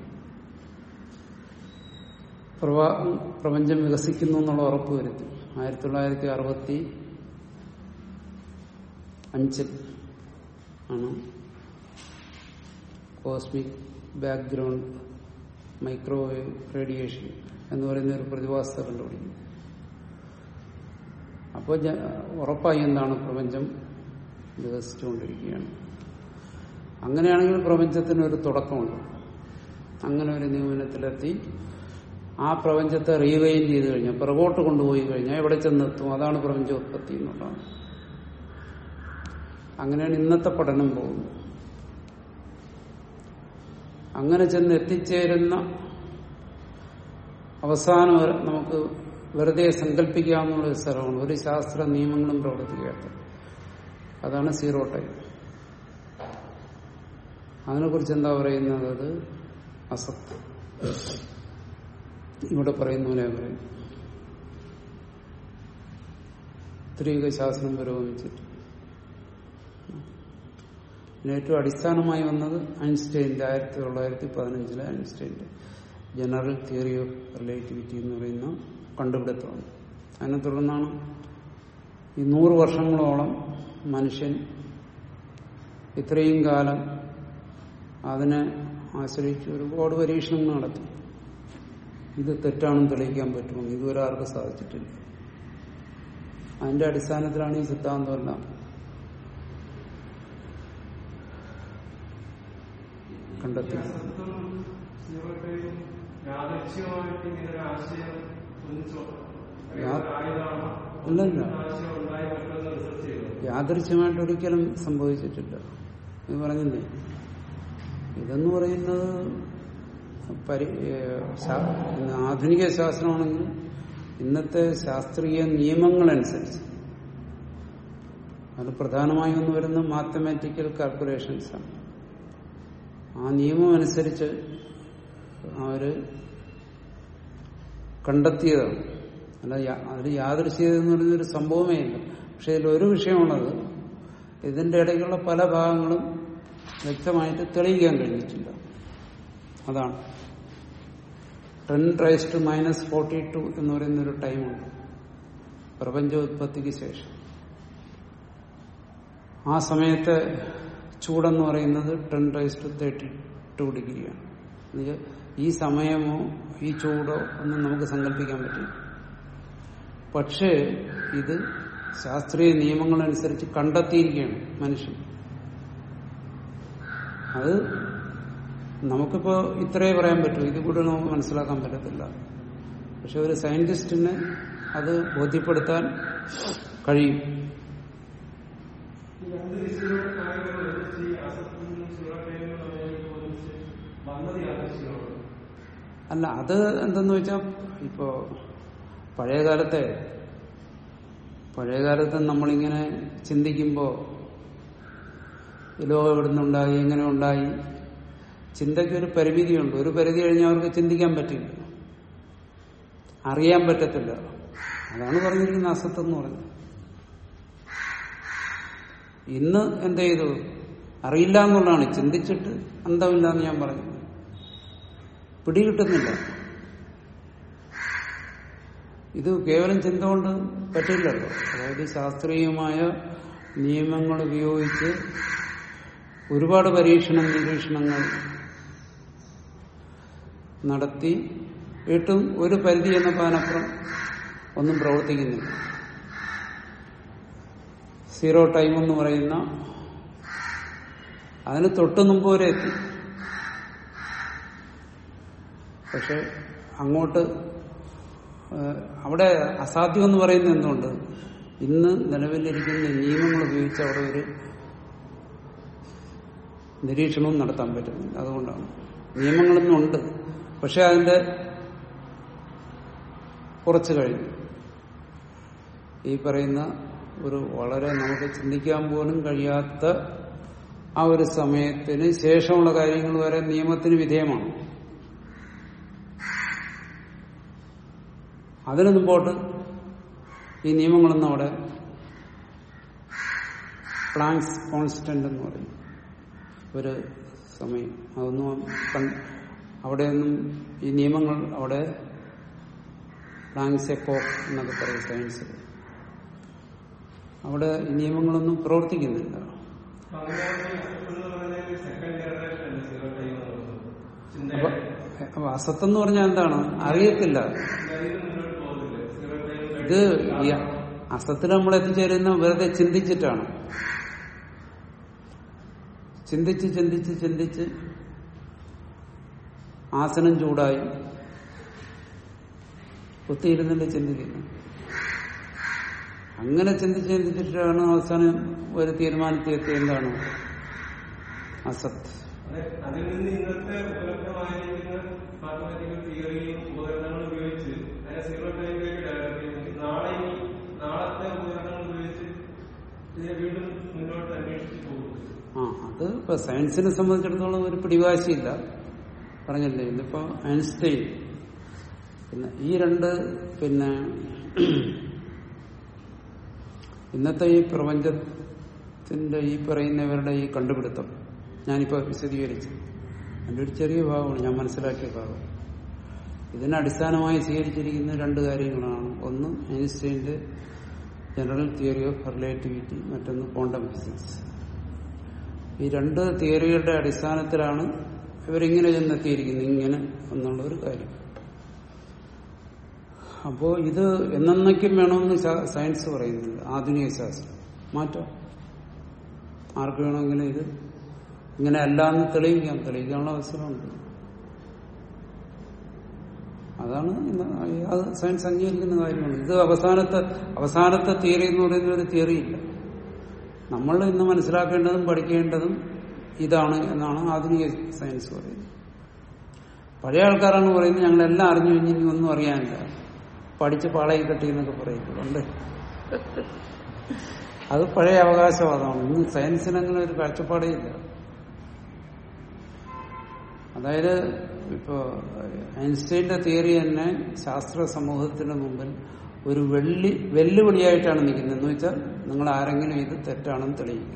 പ്രവാ പ്രപഞ്ചം വികസിക്കുന്നു എന്നുള്ള ഉറപ്പ് വരുത്തി ആയിരത്തി തൊള്ളായിരത്തി അറുപത്തി അഞ്ചിൽ ആണ് കോസ്മിക് ബാക്ക്ഗ്രൗണ്ട് മൈക്രോവേവ് റേഡിയേഷൻ എന്ന് പറയുന്ന ഒരു പ്രതിഭാസത്തെ കണ്ടുപിടിക്കും അപ്പോൾ ഉറപ്പായി എന്താണ് പ്രപഞ്ചം വികസിച്ചുകൊണ്ടിരിക്കുകയാണ് അങ്ങനെയാണെങ്കിൽ പ്രപഞ്ചത്തിന് ഒരു തുടക്കമുണ്ട് അങ്ങനെ ഒരു നിഗമനത്തിലെത്തി ആ പ്രപഞ്ചത്തെ റീവൈൻഡ് ചെയ്ത് കഴിഞ്ഞാൽ പുറകോട്ട് കൊണ്ടുപോയി കഴിഞ്ഞാൽ എവിടെ ചെന്നെത്തും അതാണ് പ്രപഞ്ചോത്പത്തി എന്നുള്ളതാണ് അങ്ങനെയാണ് ഇന്നത്തെ പഠനം പോകുന്നത് അങ്ങനെ ചെന്ന് എത്തിച്ചേരുന്ന അവസാനം വരെ നമുക്ക് വെറുതെ സങ്കല്പിക്കാവുന്ന ഒരു സ്ഥലമാണ് ഒരു ശാസ്ത്ര നിയമങ്ങളും പ്രവർത്തിക്കാത്ത അതാണ് സീറോ ടൈം അതിനെക്കുറിച്ച് എന്താ പറയുന്നത് അത് അസത്ത് ഇവിടെ പറയുന്ന പോലെ പറയും സ്ത്രീക ശാസ്ത്രം പുരോഗമിച്ചിട്ട് പിന്നെ ഏറ്റവും അടിസ്ഥാനമായി വന്നത് ഐൻസ്റ്റൈൻ്റെ ആയിരത്തി തൊള്ളായിരത്തി പതിനഞ്ചിലെ ഐൻസ്റ്റൈൻ്റെ ജനറൽ തിയറി ഓഫ് റിലേറ്റിവിറ്റി എന്ന് പറയുന്ന കണ്ടുപിടുത്തമാണ് അതിനെ തുടർന്നാണ് ഈ നൂറ് വർഷങ്ങളോളം മനുഷ്യൻ ഇത്രയും കാലം അതിനെ ആശ്രയിച്ച് ഒരുപാട് പരീക്ഷണങ്ങൾ നടത്തി ഇത് തെറ്റാണെന്ന് തെളിയിക്കാൻ പറ്റുമോ ഇതുവരെ ആർക്കും സാധിച്ചിട്ടില്ല അതിന്റെ അടിസ്ഥാനത്തിലാണ് ഈ സിദ്ധാന്തമെല്ലാം കണ്ടെത്തിയത് യാദൃശ്യമായിട്ട് ഇങ്ങനെ ഒരു ആശയം ഒന്നിച്ചു യാ- ആയതാണോ അല്ലല്ല ആശയം ഉണ്ടായി മറ്റൊന്ന് റിസർച്ച് ചെയ്തോ യാദൃശ്യമായിട്ട് ഒരിക്കലും സംഭവിച്ചിട്ടില്ല ഇത് പറഞ്ഞില്ലേ ഇതെന്ന് പറയുന്നത് പരി ഏഹ് ശാ- ഇന്ന് ആധുനിക ശാസ്ത്രമാണെങ്കിൽ ഇന്നത്തെ ശാസ്ത്രീയ നിയമങ്ങളനുസരിച്ച് അത് പ്രധാനമായും ഒന്ന് വരുന്ന മാത്തമാറ്റിക്കൽ കാൽക്കുലേഷൻസ് ആണ് ആ നിയമം അനുസരിച്ച് അവര് കണ്ടെത്തിയതാണ് അല്ല യാ- അതിൽ യാദൃശ്യത എന്ന് പറയുന്നൊരു സംഭവമേ ഇല്ല പക്ഷെ ഇതിൽ ഒരു വിഷയമുള്ളത് ഇതിന്റെ ഇടയ്ക്കുള്ള പല ഭാഗങ്ങളും വ്യക്തമായിട്ട് തെളിയിക്കാൻ കഴിഞ്ഞിട്ടില്ല അതാണ് ten raise to minus forty two എന്ന് പറയുന്ന ഒരു ടൈമുണ്ട് പ്രപഞ്ചോത്പത്തിക്ക് ശേഷം ആ സമയത്തെ ചൂടെന്ന് പറയുന്നത് ten raise to thirty two ഡിഗ്രിയാണ് എന്നുവെച്ചാൽ ഈ സമയമോ ഈ ചൂടോ ഒന്നും നമുക്ക് സങ്കല്പിക്കാൻ പറ്റില്ല പക്ഷേ ഇത് ശാസ്ത്രീയ നിയമങ്ങളനുസരിച്ച് കണ്ടെത്തിയിരിക്കുകയാണ് മനുഷ്യൻ അത് നമുക്കിപ്പോ ഇത്രേ പറയാൻ പറ്റൂ ഇത് കൂടെ നമുക്ക് മനസ്സിലാക്കാൻ പറ്റത്തില്ല പക്ഷെ ഒരു സയന്റിസ്റ്റിന് അത് ബോധ്യപ്പെടുത്താൻ കഴിയും ഈ രണ്ട് ദിശയിലുള്ള കാര്യങ്ങൾ ഒരുമിച്ച് ഈ അസത്യവും സുരക്ഷയും തമ്മിൽ ഒരുമിച്ച് വന്നത് യാദൃശ്യമാണ് അല്ല അത് എന്തെന്ന് വെച്ചാൽ ഇപ്പോ പഴയ കാലത്തെ പഴയ കാലത്ത് നമ്മളിങ്ങനെ ചിന്തിക്കുമ്പോ ഈ ലോകം എവിടുന്നുണ്ടായി എങ്ങനെ ഉണ്ടായി ചിന്തയ്ക്ക് ഒരു പരിമിതിയുണ്ട് ഒരു പരിധി കഴിഞ്ഞാൽ അവർക്ക് ചിന്തിക്കാൻ പറ്റില്ല അറിയാൻ പറ്റത്തില്ല അതാണ് പറഞ്ഞിരിക്കുന്ന അസത്ത് എന്ന് പറഞ്ഞത് ഇന്ന് എന്ത് ചെയ്തു അറിയില്ല എന്നുള്ളതാണ് ചിന്തിച്ചിട്ട് അന്തമില്ല എന്ന് ഞാൻ പറഞ്ഞു പിടികിട്ടുന്നില്ല ഇത് കേവലം ചിന്ത കൊണ്ട് പറ്റില്ലല്ലോ അതായത് ശാസ്ത്രീയമായ നിയമങ്ങൾ ഉപയോഗിച്ച് ഒരുപാട് പരീക്ഷണം നിരീക്ഷണങ്ങൾ നടത്തി വീട്ടും ഒരു പരിധി എന്നതിനപ്പുറം ഒന്നും പ്രവർത്തിക്കുന്നില്ല സീറോ ടൈം എന്ന് പറയുന്ന അതിന് തൊട്ടു മുമ്പ് വരെ എത്തി പക്ഷെ അങ്ങോട്ട് ഏഹ്, അവിടെ അസാധ്യം എന്ന് പറയുന്നത് എന്തുകൊണ്ട് ഇന്ന് നിലവിലിരിക്കുന്ന നിയമങ്ങൾ ഉപയോഗിച്ച് അവിടെ ഒരു നിരീക്ഷണവും നടത്താൻ പറ്റുന്നില്ല അതുകൊണ്ടാണ് നിയമങ്ങളൊന്നും ഉണ്ട് പക്ഷെ അതിന്റെ കുറച്ച് കഴിഞ്ഞു ഈ പറയുന്ന ഒരു വളരെ നമുക്ക് ചിന്തിക്കാൻ പോലും കഴിയാത്ത ആ ഒരു സമയത്തിന് ശേഷമുള്ള കാര്യങ്ങൾ വരെ നിയമത്തിന് വിധേയമാണ് അതിനു മുമ്പോട്ട് ഈ നിയമങ്ങളൊന്നും അവിടെ പ്ലാങ്സ് കോൺസ്റ്റന്റ് എന്ന് പറയും ഒരു സമയം അതൊന്നും കൺ- അവിടെയൊന്നും ഈ നിയമങ്ങൾ അവിടെ പ്ലാങ്സ് എപ്പോ എന്നൊക്കെ പറയും സയൻസിൽ അവിടെ ഈ നിയമങ്ങളൊന്നും പ്രവർത്തിക്കുന്നില്ല അപ്പൊ അങ്ങനെയാണെങ്കിൽ അസത്തെന്ന് പറയുന്നത് സെക്കൻഡ് ജനറേഷൻ അല്ലേ സീറോ ടൈം എന്ന് പറയുന്നത് അപ്പൊ ചിന്തയുടെ അപ്പൊ അസത്തെന്ന് പറഞ്ഞാൽ എന്താണ് അറിയത്തില്ല ഗതിയിൽ മുന്നോട്ട് പോകുന്നില്ലേ സീറോ ടൈം ഇത് ഈ അസത്തിൽ നമ്മൾ എത്തിച്ചേരുന്ന വെറുതെ ചിന്തിച്ചിട്ടാണ് ചിന്തിച്ച് ചിന്തിച്ച് ചിന്തിച്ച് ആസനം ചൂടായി കുത്തിയിരുന്നില്ല ചിന്തിക്കുന്നു അങ്ങനെ ചിന്തിച്ച് ചിന്തിച്ചിട്ടാണ് അവസാനം ഒരു തീരുമാനത്തിൽ എത്തി എന്താണ് അസത്ത് അതെ, അതിൽ നിന്ന് ഇന്നത്തെ ഉപലബ്ധമായിരിക്കുന്ന മാത്തമാറ്റിക്കൽ തിയറിയും ഉപകരണങ്ങളും ഉപയോഗിച്ച് അതിനെ സീറോ ടൈമിലേക്ക് ഡെവലപ്പ് ചെയ്യുന്നെങ്കിൽ നാളെ ഇനി നാളത്തെ ഉപകരണങ്ങൾ ഉപയോഗിച്ച് ഇതിനെ വീണ്ടും മുന്നോട്ട് അന്വേഷിച്ച് പോകും ആ അത് ഇപ്പൊ സയൻസിനെ സംബന്ധിച്ചിടത്തോളം ഒരു പിടിവാശിയില്ല പറഞ്ഞല്ലേ ഇതിപ്പോ ഐൻസ്റ്റൈൻ പിന്നെ ഈ രണ്ട് പിന്നെ ഇന്നത്തെ ഈ പ്രപഞ്ചത്തിന്റെ ഈ പറയുന്നവരുടെ ഈ കണ്ടുപിടുത്തം ഞാനിപ്പോ വിശദീകരിച്ചു അതിന്റെ ഒരു ചെറിയ ഭാഗമാണ് ഞാൻ മനസ്സിലാക്കിയ ഭാഗം ഇതിനെ അടിസ്ഥാനമായി സ്വീകരിച്ചിരിക്കുന്ന രണ്ട് കാര്യങ്ങളാണ് ഒന്ന് ഐൻസ്റ്റൈന്റെ ജനറൽ തിയറി ഓഫ് റിലേറ്റിവിറ്റി മറ്റൊന്ന് ക്വാണ്ടം ഫിസിക്സ് ഈ രണ്ട് തിയറികളുടെ അടിസ്ഥാനത്തിലാണ് ഇവരിങ്ങനെ ചെന്നെത്തിയിരിക്കുന്നത് ഇങ്ങനെ എന്നുള്ള ഒരു കാര്യം അപ്പോ ഇത് എന്നേക്കും വേണമെന്ന് ശാ- സയൻസ് പറയുന്നില്ല ആധുനിക ശാസ്ത്രം മാറ്റാം ആർക്ക് വേണമെങ്കിലും ഇത് ഇങ്ങനെ അല്ലാന്ന് തെളിയിക്കാം തെളിയിക്കാനുള്ള അവസരമുണ്ട് അതാണ് ഇന്ന് അത് സയൻസ് അംഗീകരിക്കുന്ന കാര്യമാണ് ഇത് അവസാനത്തെ അവസാനത്തെ തിയറി എന്ന് പറയുന്ന ഒരു തിയറി ഇല്ല നമ്മൾ ഇന്ന് മനസ്സിലാക്കേണ്ടതും പഠിക്കേണ്ടതും ഇതാണ് എന്നാണ് ആധുനിക സയൻസ് പറയുന്നത് പഴയ ആൾക്കാരാണ് പറയുന്നത് ഞങ്ങളെല്ലാം അറിഞ്ഞു കഴിഞ്ഞ് ഇനി ഒന്നും അറിയാനില്ല പഠിച്ച് പാളയിൽ കെട്ടി എന്നൊക്കെ പറയുന്നുണ്ട് അത് പഴയ അവകാശവാദമാണ് ഇന്ന് സയൻസിന് അങ്ങനെ ഒരു കാഴ്ചപ്പാടേ ഇല്ല അതായത് ഇപ്പോ ഐൻസ്റ്റൈന്റെ തിയറി തന്നെ ശാസ്ത്ര സമൂഹത്തിന് മുമ്പിൽ ഒരു വെള്ളി വെല്ലുവിളിയായിട്ടാണ് നിൽക്കുന്നത് എന്ന് വെച്ചാൽ നിങ്ങൾ ആരെങ്കിലും ഇത് തെറ്റാണെന്ന് തെളിയിക്കുക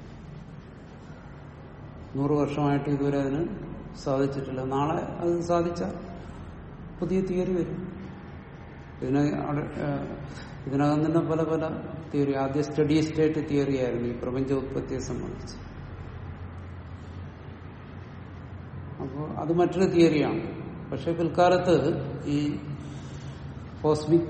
നൂറ് വർഷമായിട്ട് ഇതുവരെ അതിന് സാധിച്ചിട്ടില്ല നാളെ അത് സാധിച്ചാൽ പുതിയ തിയറി വരും ഇതിന് അവിടെ, ഏഹ്, ഇതിനകം തന്നെ പല പല തിയറി ആദ്യ സ്റ്റഡി സ്റ്റേറ്റ് തിയറി ആയിരുന്നു ഈ പ്രപഞ്ച ഉത്പത്തിയെ സംബന്ധിച്ച് അപ്പോൾ അത് മറ്റൊരു തിയറിയാണ് പക്ഷെ പിൽക്കാലത്ത് ഈ കോസ്മിക്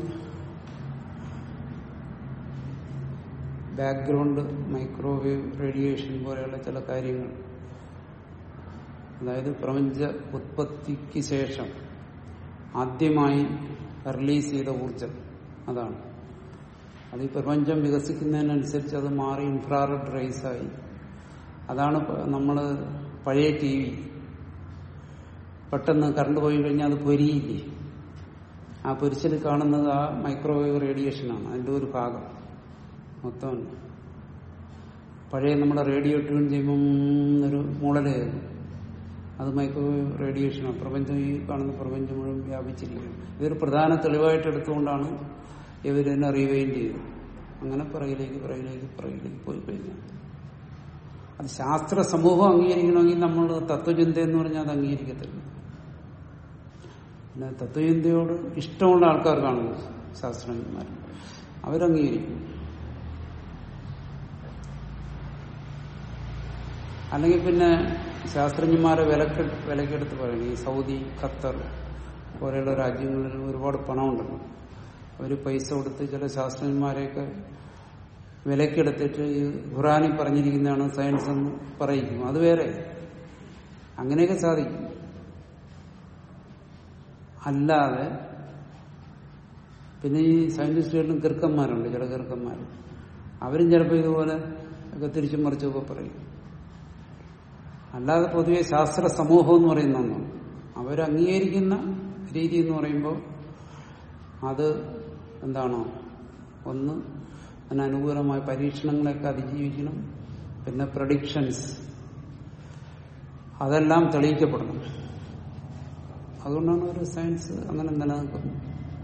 ബാക്ക്ഗ്രൗണ്ട് മൈക്രോവേവ് റേഡിയേഷൻ പോലെയുള്ള ചില കാര്യങ്ങൾ അതായത് പ്രപഞ്ച ഉത്പത്തിക്ക് ശേഷം ആദ്യമായി റിലീസ് ചെയ്ത ഊർജം അതാണ് അത് ഈ പ്രപഞ്ചം വികസിക്കുന്നതിനനുസരിച്ച് അത് മാറി ഇൻഫ്രാറെഡ് റൈസായി അതാണ് നമ്മൾ പഴയ ടി വി പെട്ടെന്ന് കറണ്ട് പോയി കഴിഞ്ഞാൽ അത് പൊരിയില്ലേ ആ പൊരിച്ചിൽ കാണുന്നത് ആ മൈക്രോവേവ് റേഡിയേഷനാണ് അതിന്റെ ഒരു ഭാഗം മൊത്തം പഴയ നമ്മുടെ റേഡിയോ ട്യൂൺ ചെയ്യുമ്പം ഒരു മൂളല് അത് മൈക്രോവേവ് റേഡിയേഷനാണ് പ്രപഞ്ചം ഈ കാണുന്ന പ്രപഞ്ചം മുഴുവൻ വ്യാപിച്ചിരിക്കുന്നത് ഇതൊരു പ്രധാന തെളിവായിട്ട് എടുത്തുകൊണ്ടാണ് ഇവരെന്നെ റീവൈൻഡ് ചെയ്തത് അങ്ങനെ പിറകിലേക്ക് പിറകിലേക്ക് പിറകിലേക്ക് പോയി കഴിഞ്ഞാൽ അത് ശാസ്ത്ര സമൂഹം അംഗീകരിക്കണമെങ്കിൽ നമ്മൾ തത്വചിന്ത എന്ന് പറഞ്ഞാൽ അത് അംഗീകരിക്കത്തില്ല പിന്നെ തത്വചിന്തയോട് ഇഷ്ടമുള്ള ആൾക്കാർ കാണുന്നു ശാസ്ത്രജ്ഞന്മാർ അവരംഗീകരിക്കും അല്ലെങ്കിൽ പിന്നെ ശാസ്ത്രജ്ഞന്മാരെ വിലക്ക് വിലക്കെടുത്ത് പറയണം ഈ സൗദി ഖത്തർ പോലെയുള്ള രാജ്യങ്ങളിൽ ഒരുപാട് പണമുണ്ടല്ലോ അവർ പൈസ കൊടുത്ത് ചില ശാസ്ത്രജ്ഞന്മാരെയൊക്കെ വിലക്കെടുത്തിട്ട് ഈ ഖുറാനിൽ പറഞ്ഞിരിക്കുന്നതാണ് സയൻസ് എന്ന് പറയിക്കും അത് വേറെ അങ്ങനെയൊക്കെ സാധിക്കും അല്ലാതെ പിന്നെ ഈ സയന്റിസ്റ്റുകളിലും കിറുക്കന്മാരുണ്ട് ചില കിറുക്കന്മാർ അവരും ചിലപ്പോൾ ഇതുപോലെ ഒക്കെ തിരിച്ചും മറിച്ചൊക്കെ പറയും അല്ലാതെ പൊതുവെ ശാസ്ത്ര സമൂഹം എന്ന് പറയുന്ന ഒന്നാണ് അവരംഗീകരിക്കുന്ന രീതി എന്ന് പറയുമ്പോൾ അത് എന്താണോ ഒന്ന് അതിനനുകൂലമായ പരീക്ഷണങ്ങളെയൊക്കെ അതിജീവിക്കണം പിന്നെ പ്രഡിക്ഷൻസ് അതെല്ലാം തെളിയിക്കപ്പെടണം അതുകൊണ്ടാണ് ഒരു സയൻസ് അങ്ങനെ നിലനിൽക്കുന്നത്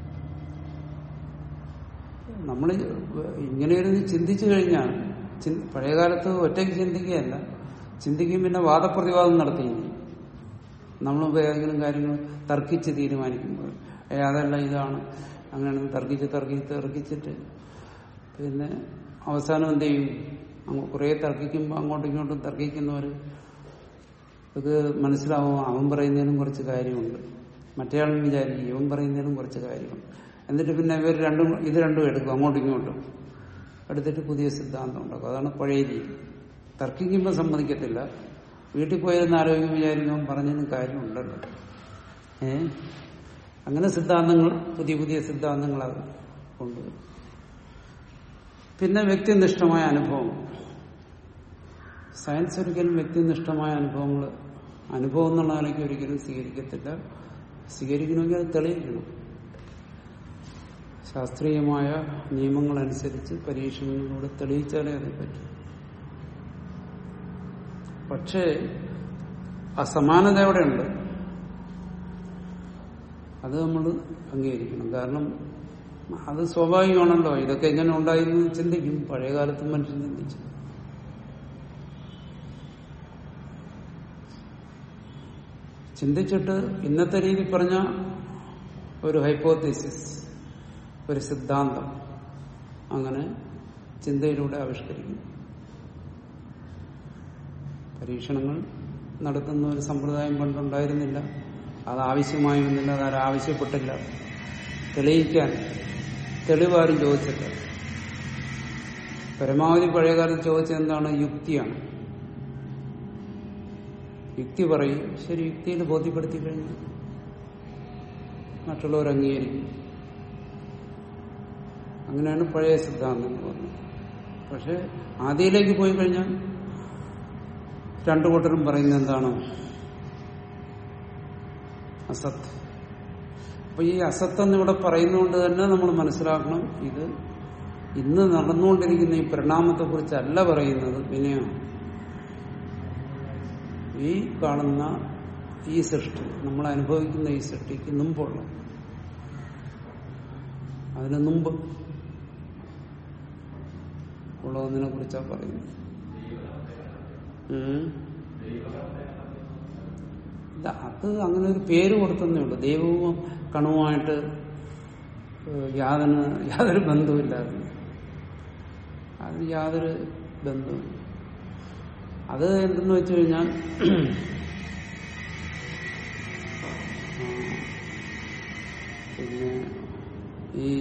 നമ്മൾ ഇങ്ങനെ ഒരു ചിന്തിച്ചു കഴിഞ്ഞാൽ ചിന്ത- പഴയകാലത്ത് ഒറ്റയ്ക്ക് ചിന്തിക്കുകയല്ല ചിന്തിക്കും പിന്നെ വാദപ്രതിവാദം നടത്തിയില്ല നമ്മൾ ഏതെങ്കിലും കാര്യങ്ങൾ തർക്കിച്ച് തീരുമാനിക്കുമ്പോൾ ഏ അതല്ല ഇതാണ് അങ്ങനെയാണെന്ന് തർക്കിച്ച് തർക്കിച്ച് തർക്കിച്ചിട്ട് പിന്നെ അവസാനം എന്ത് ചെയ്യും അങ്ങ് കുറേ തർക്കിക്കുമ്പോൾ അങ്ങോട്ടും ഇങ്ങോട്ടും തർക്കിക്കുന്നവർ ഇത് മനസ്സിലാവും അവൻ പറയുന്നതിനും കുറച്ച് കാര്യമുണ്ട് മറ്റേയാളും വിചാരിക്കും ഇവൻ പറയുന്നതിനും കുറച്ച് കാര്യമുണ്ട് എന്നിട്ട് പിന്നെ ഇവർ രണ്ടും ഇത് രണ്ടും എടുക്കും അങ്ങോട്ടും ഇങ്ങോട്ടും എടുത്തിട്ട് പുതിയ സിദ്ധാന്തം ഉണ്ടാക്കും അതാണ് പഴയ രീതി തർക്കിക്കുമ്പോൾ സമ്മതിക്കത്തില്ല വീട്ടിൽ പോയിരുന്ന് ആരോഗ്യം വിചാരിക്കുമ്പോൾ പറഞ്ഞതിന് കാര്യമുണ്ടല്ലോ ഏ അങ്ങനെ സിദ്ധാന്തങ്ങൾ പുതിയ പുതിയ സിദ്ധാന്തങ്ങൾ അത് കൊണ്ടുവരും പിന്നെ വ്യക്തിനിഷ്ഠമായ അനുഭവം സയൻസ് ഒരിക്കലും വ്യക്തിനിഷ്ഠമായ അനുഭവങ്ങൾ അനുഭവം എന്നുള്ള നിലയ്ക്ക് ഒരിക്കലും സ്വീകരിക്കത്തില്ല സ്വീകരിക്കണമെങ്കിൽ അത് തെളിയിക്കണം ശാസ്ത്രീയമായ നിയമങ്ങളനുസരിച്ച് പരീക്ഷണങ്ങളിലൂടെ തെളിയിച്ചാലേ അത് പറ്റും പക്ഷേ അസമാനത എവിടെയുണ്ട് അത് നമ്മൾ അംഗീകരിക്കണം കാരണം അത് സ്വാഭാവികമാണല്ലോ ഇതൊക്കെ എങ്ങനെ ഉണ്ടായിരുന്നു ചിന്തിക്കും പഴയ കാലത്തും മനുഷ്യൻ ചിന്തിച്ചു ചിന്തിച്ചിട്ട് ഇന്നത്തെ രീതി പറഞ്ഞ ഒരു ഹൈപ്പോത്തിസിസ് ഒരു സിദ്ധാന്തം അങ്ങനെ ചിന്തയിലൂടെ ആവിഷ്കരിക്കും പരീക്ഷണങ്ങൾ നടത്തുന്ന ഒരു സമ്പ്രദായം പണ്ടുണ്ടായിരുന്നില്ല അത് ആവശ്യമായിരുന്നില്ല അത് ആരും ആവശ്യപ്പെട്ടില്ല തെളിയിക്കാൻ തെളിവാരും ചോദിച്ചില്ല പരമാവധി പഴയകാലത്ത് ചോദിച്ചത് എന്താണ് യുക്തിയാണ് യുക്തി പറയും ശരി യുക്തിയിൽ ബോധ്യപ്പെടുത്തി കഴിഞ്ഞു മറ്റുള്ളവർ അംഗീകരിക്കും അങ്ങനെയാണ് പഴയ സിദ്ധാന്തം എന്ന് പറഞ്ഞത് പക്ഷെ ആദ്യയിലേക്ക് പോയി കഴിഞ്ഞാൽ രണ്ടു കൂട്ടരും പറയുന്നത് എന്താണ് അസത്ത് അപ്പൊ ഈ അസത്ത് എന്നിവിടെ പറയുന്നതുകൊണ്ട് തന്നെ നമ്മൾ മനസ്സിലാക്കണം ഇത് ഇന്ന് നടന്നുകൊണ്ടിരിക്കുന്ന ഈ പരിണാമത്തെ കുറിച്ചല്ല പറയുന്നത് പിന്നെയാണ് ഈ കാണുന്ന ഈ സൃഷ്ടി നമ്മൾ അനുഭവിക്കുന്ന ഈ സൃഷ്ടിക്ക് മുമ്പുള്ള അതിന് മുമ്പ് ഉള്ള ഒന്നിനെ കുറിച്ചാ പറയുന്നത് ഉം. ഇല്ല, അത് അങ്ങനെ ഒരു പേര് കൊടുത്തതേ ഉള്ളൂ ദൈവവും കണവുമായിട്ട് ഏഹ്, യാതൊരു യാതൊരു ബന്ധവുമില്ലായിരുന്നു അതിന് യാതൊരു ബന്ധവും അത് എന്തെന്ന് വെച്ച് കഴിഞ്ഞാൽ ആ, പിന്നെ ഈ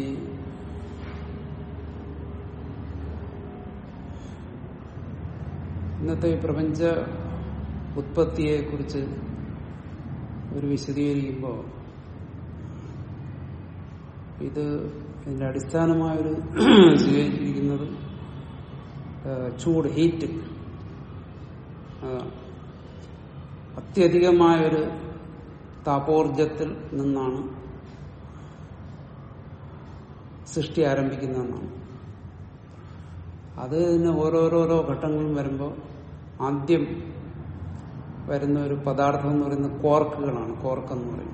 ഇന്നത്തെ ഈ പ്രപഞ്ച ഉത്പത്തിയെ കുറിച്ച് ഒരു വിശദീകരിക്കുമ്പോൾ ഇത് ഇതിന്റെ അടിസ്ഥാനമായൊരു സ്വീകരിച്ചിരിക്കുന്നത് ആ, ചൂട് ഹീറ്റ് അതാണ് അത്യധികമായൊരു താപോർജത്തിൽ നിന്നാണ് സൃഷ്ടി ആരംഭിക്കുന്നതെന്നാണ് അത് തന്നെ ഓരോരോരോ ഘട്ടങ്ങളും വരുമ്പോൾ ആദ്യം വരുന്ന ഒരു പദാർത്ഥം എന്ന് പറയുന്നത് കോർക്കുകളാണ് കോർക്ക് എന്ന് പറയുന്നത്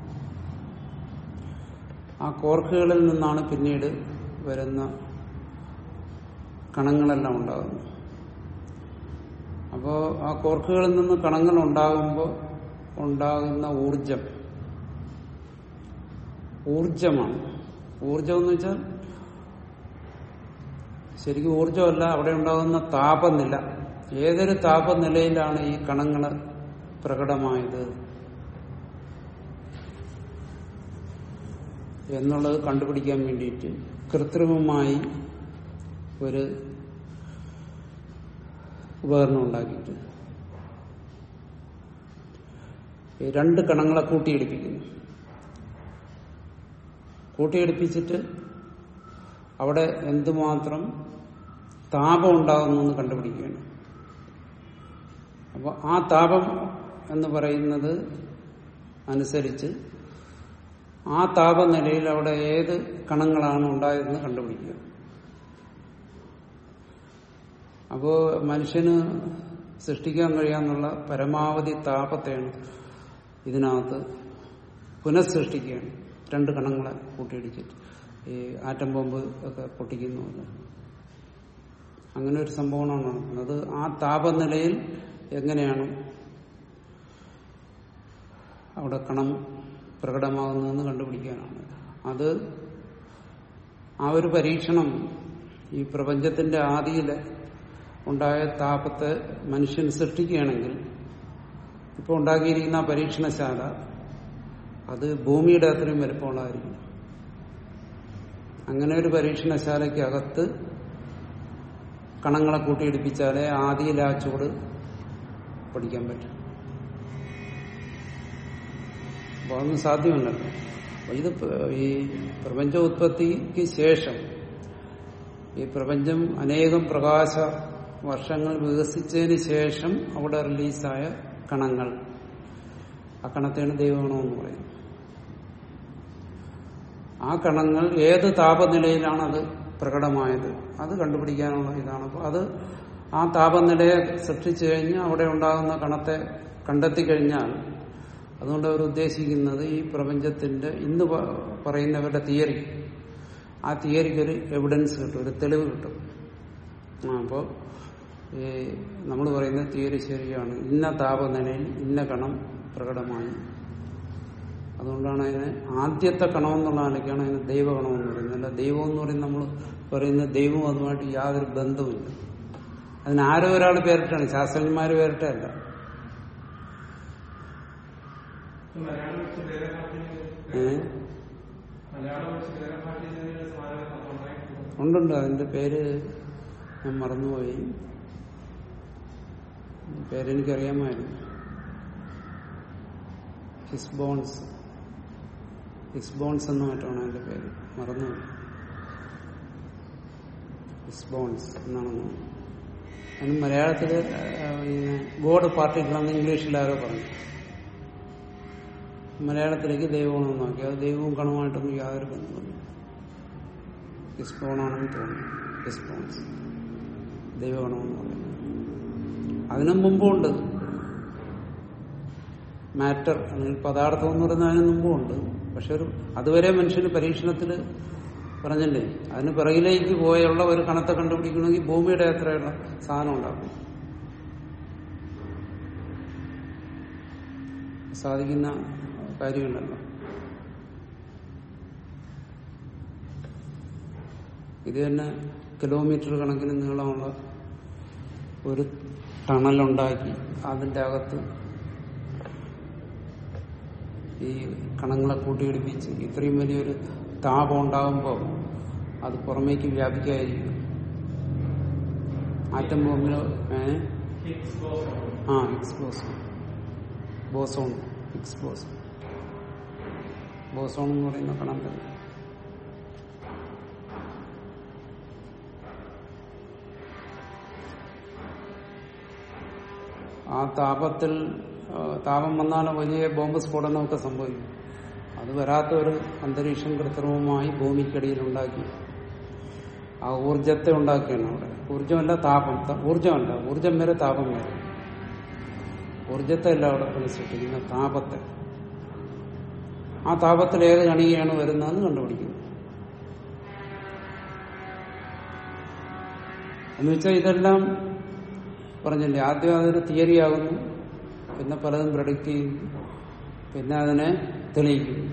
ആ കോർക്കുകളിൽ നിന്നാണ് പിന്നീട് വരുന്ന കണങ്ങളെല്ലാം ഉണ്ടാകുന്നത് അപ്പോൾ ആ കോർക്കുകളിൽ നിന്ന് കണങ്ങൾ ഉണ്ടാകുമ്പോൾ ഉണ്ടാകുന്ന ഊർജം ഊർജമാണ് ഊർജം എന്ന് വെച്ചാൽ ശരിക്കും ഊർജമല്ല അവിടെ ഉണ്ടാകുന്ന താപനില ഏതൊരു താപനിലയിലാണ് ഈ കണങ്ങൾ പ്രകടമായത് എന്നുള്ളത് കണ്ടുപിടിക്കാൻ വേണ്ടിയിട്ട് കൃത്രിമമായി ഒരു ഉപകരണം ഉണ്ടാക്കിയിട്ട് ഈ രണ്ട് കണങ്ങളെ കൂട്ടിയിടിപ്പിക്കുന്നു കൂട്ടിയിടിപ്പിച്ചിട്ട് അവിടെ എന്തുമാത്രം താപം ഉണ്ടാകുന്നു എന്ന് കണ്ടുപിടിക്കുകയാണ് അപ്പോൾ ആ താപം എന്ന് പറയുന്നത് അനുസരിച്ച് ആ താപനിലയിൽ അവിടെ ഏത് കണങ്ങളാണ് ഉണ്ടായതെന്ന് കണ്ടുപിടിക്കുക അപ്പോൾ മനുഷ്യന് സൃഷ്ടിക്കാൻ കഴിയാന്നുള്ള പരമാവധി താപത്തെയാണ് ഇതിനകത്ത് പുനഃസൃഷ്ടിക്കുകയാണ് രണ്ട് കണങ്ങളെ കൂട്ടിയിടിച്ചിട്ട് ഈ ആറ്റം ബോംബ് ഒക്കെ പൊട്ടിക്കുന്നു അങ്ങനെ ഒരു സംഭവമാണ് നടക്കുന്നത് ആ താപനിലയിൽ എങ്ങനെയാണ് അവിടെ കണം പ്രകടമാകുന്നതെന്ന് കണ്ടുപിടിക്കാനാണ് അത് ആ ഒരു പരീക്ഷണം ഈ പ്രപഞ്ചത്തിന്റെ ആദിയിൽ ഉണ്ടായ താപത്തെ മനുഷ്യൻ സൃഷ്ടിക്കുകയാണെങ്കിൽ ഇപ്പോൾ ഉണ്ടാക്കിയിരിക്കുന്ന ആ പരീക്ഷണശാല അത് ഭൂമിയുടെ അത്രയും വലുപ്പമുള്ളതായിരിക്കും അങ്ങനെ ഒരു പരീക്ഷണശാലയ്ക്ക് അകത്ത് കണങ്ങളെ കൂട്ടിയിടിപ്പിച്ചാലേ ആദിയിൽ ആ ചൂട് പഠിക്കാൻ പറ്റും അപ്പോൾ അതൊന്നും സാധ്യമല്ലല്ലോ അപ്പൊ ഇത് പ- ഈ പ്രപഞ്ച ഉത്പത്തിക്ക് ശേഷം ഈ പ്രപഞ്ചം അനേകം പ്രകാശ വർഷങ്ങൾ വികസിച്ചതിന് ശേഷം അവിടെ റിലീസായ കണങ്ങൾ ആ കണത്തെയാണ് ദൈവഗണമെന്ന് പറയുന്നത് ആ കണങ്ങൾ ഏത് താപനിലയിലാണ് അത് പ്രകടമായത് അത് കണ്ടുപിടിക്കാനുള്ള ഇതാണ് അപ്പോൾ അത് ആ താപനിലയെ സൃഷ്ടിച്ചു കഴിഞ്ഞ് അവിടെ ഉണ്ടാകുന്ന കണത്തെ കണ്ടെത്തി കഴിഞ്ഞാൽ അതുകൊണ്ട് അവർ ഉദ്ദേശിക്കുന്നത് ഈ പ്രപഞ്ചത്തിന്റെ ഇന്ന് പ- പറയുന്നവരുടെ തിയറി ആ തിയറിക്ക് ഒരു എവിഡൻസ് കിട്ടും ഒരു തെളിവ് കിട്ടും ആ, അപ്പോൾ ഈ നമ്മൾ പറയുന്ന തിയറി ശരിയാണ് ഇന്ന താപനിലയിൽ ഇന്ന കണം പ്രകടമായി അതുകൊണ്ടാണ് അതിനെ ആദ്യത്തെ കണം എന്നുള്ള നിലയ്ക്കാണ് അതിന് ദൈവകണം എന്ന് പറയുന്നത് അല്ല ദൈവം എന്ന് പറയുന്നത് നമ്മൾ പറയുന്ന ദൈവവും അതുമായിട്ട് യാതൊരു ബന്ധവുമില്ല അതിന് ആരോ ഒരാൾ പേരിട്ടാണ് ശാസ്ത്രജ്ഞന്മാർ പേരിട്ടല്ല മലയാളം വെച്ച് വേറെ ഭാഷയിൽ ഏഹ് മലയാളം വെച്ച് വേറെ ഭാഷയിൽ സ്മാരകം ഉണ്ടായിട്ടുണ്ട് ഉണ്ടുണ്ട് അതിന്റെ പേര് ഞാൻ മറന്നുപോയി പേരെനിക്കറിയാമായിരുന്നു ഹിസ്ബോൺസ് ഹിസ്ബോൺസ് എന്ന് മറ്റാണ് അതിന്റെ പേര് മറന്നുപോയി ഹിസ്ബോൺസ് എന്നാണ് തോന്നുന്നത്. അതിന് മലയാളത്തിൽ പിന്നെ ഗോഡ് പാർട്ടിക്കിളെന്ന് ഇംഗ്ലീഷിൽ ആരോ പറഞ്ഞു മലയാളത്തിലേക്ക് ദൈവഗുണം നോക്കി അത് ദൈവവും കണവുമായിട്ടൊന്നും യാതൊരു ബന്ധമില്ല ഹിസ്ബോണാണെന്ന് തോന്നുന്നു ഹിസ്ബോൺസ് ദൈവഗണമെന്ന് പറയുന്നത് അതിനു മുമ്പുണ്ട് മാറ്റർ അല്ലെങ്കിൽ പദാർത്ഥം എന്ന് പറയുന്നത് അതിന് മുമ്പുണ്ട് പക്ഷെ ഒരു അതുവരെ മനുഷ്യന് പരീക്ഷണത്തിൽ പറഞ്ഞില്ലേ അതിന് പിറകിലേക്ക് പോയുള്ള ഒരു കണത്തെ കണ്ടുപിടിക്കണമെങ്കിൽ ഭൂമിയുടെ എത്രയുള്ള സാധനം ഉണ്ടാക്കും സാധിക്കുന്ന കാര്യമുണ്ടല്ലോ ഇത് തന്നെ കിലോമീറ്റർ കണക്കിന് നീളമുള്ള ഒരു ടണലുണ്ടാക്കി അതിന്റെ അകത്ത് ഈ കണങ്ങളെ കൂട്ടിയിടിപ്പിച്ച് ഇത്രയും വലിയൊരു താപം ഉണ്ടാകുമ്പോൾ അത് പുറമേക്ക് വ്യാപിക്കാതിരിക്കും ആറ്റം ബോംബിലോ ഏ ഹിഗ്സ് ബോസോൺ ആ എക്സ്പ്ലോസോൺ ബോസോൺ എക്സ്പ്ലോസോൺ ബോസോൺ എന്ന് പറയുന്ന കണം തന്നെ ആ താപത്തിൽ ആ, താപം വന്നാൽ വലിയ ബോംബ് സ്ഫോടനമൊക്കെ സംഭവിക്കും അത് വരാത്ത ഒരു അന്തരീക്ഷം കൃത്രിമമായി ഭൂമിക്കടിയിൽ ഉണ്ടാക്കി ആ ഊർജത്തെ ഉണ്ടാക്കിയാണ് അവിടെ ഊർജമല്ല താപം ത- ഊർജമല്ല ഊർജം വരെ താപം വരെ ഊർജത്തെ അല്ല അവിടെ സൃഷ്ടിക്കുന്ന താപത്തെ ആ താപത്തിൽ ഏത് കണികയാണ് വരുന്നതെന്ന് കണ്ടുപിടിക്കുന്നു എന്നുവെച്ചാൽ ഇതെല്ലാം പറഞ്ഞില്ലേ ആദ്യം അതൊരു തിയറി ആകുന്നു പിന്നെ പലതും പ്രൊഡിക്റ്റ് ചെയ്യുന്നു പിന്നെ അതിനെ തെളിയിക്കുന്നു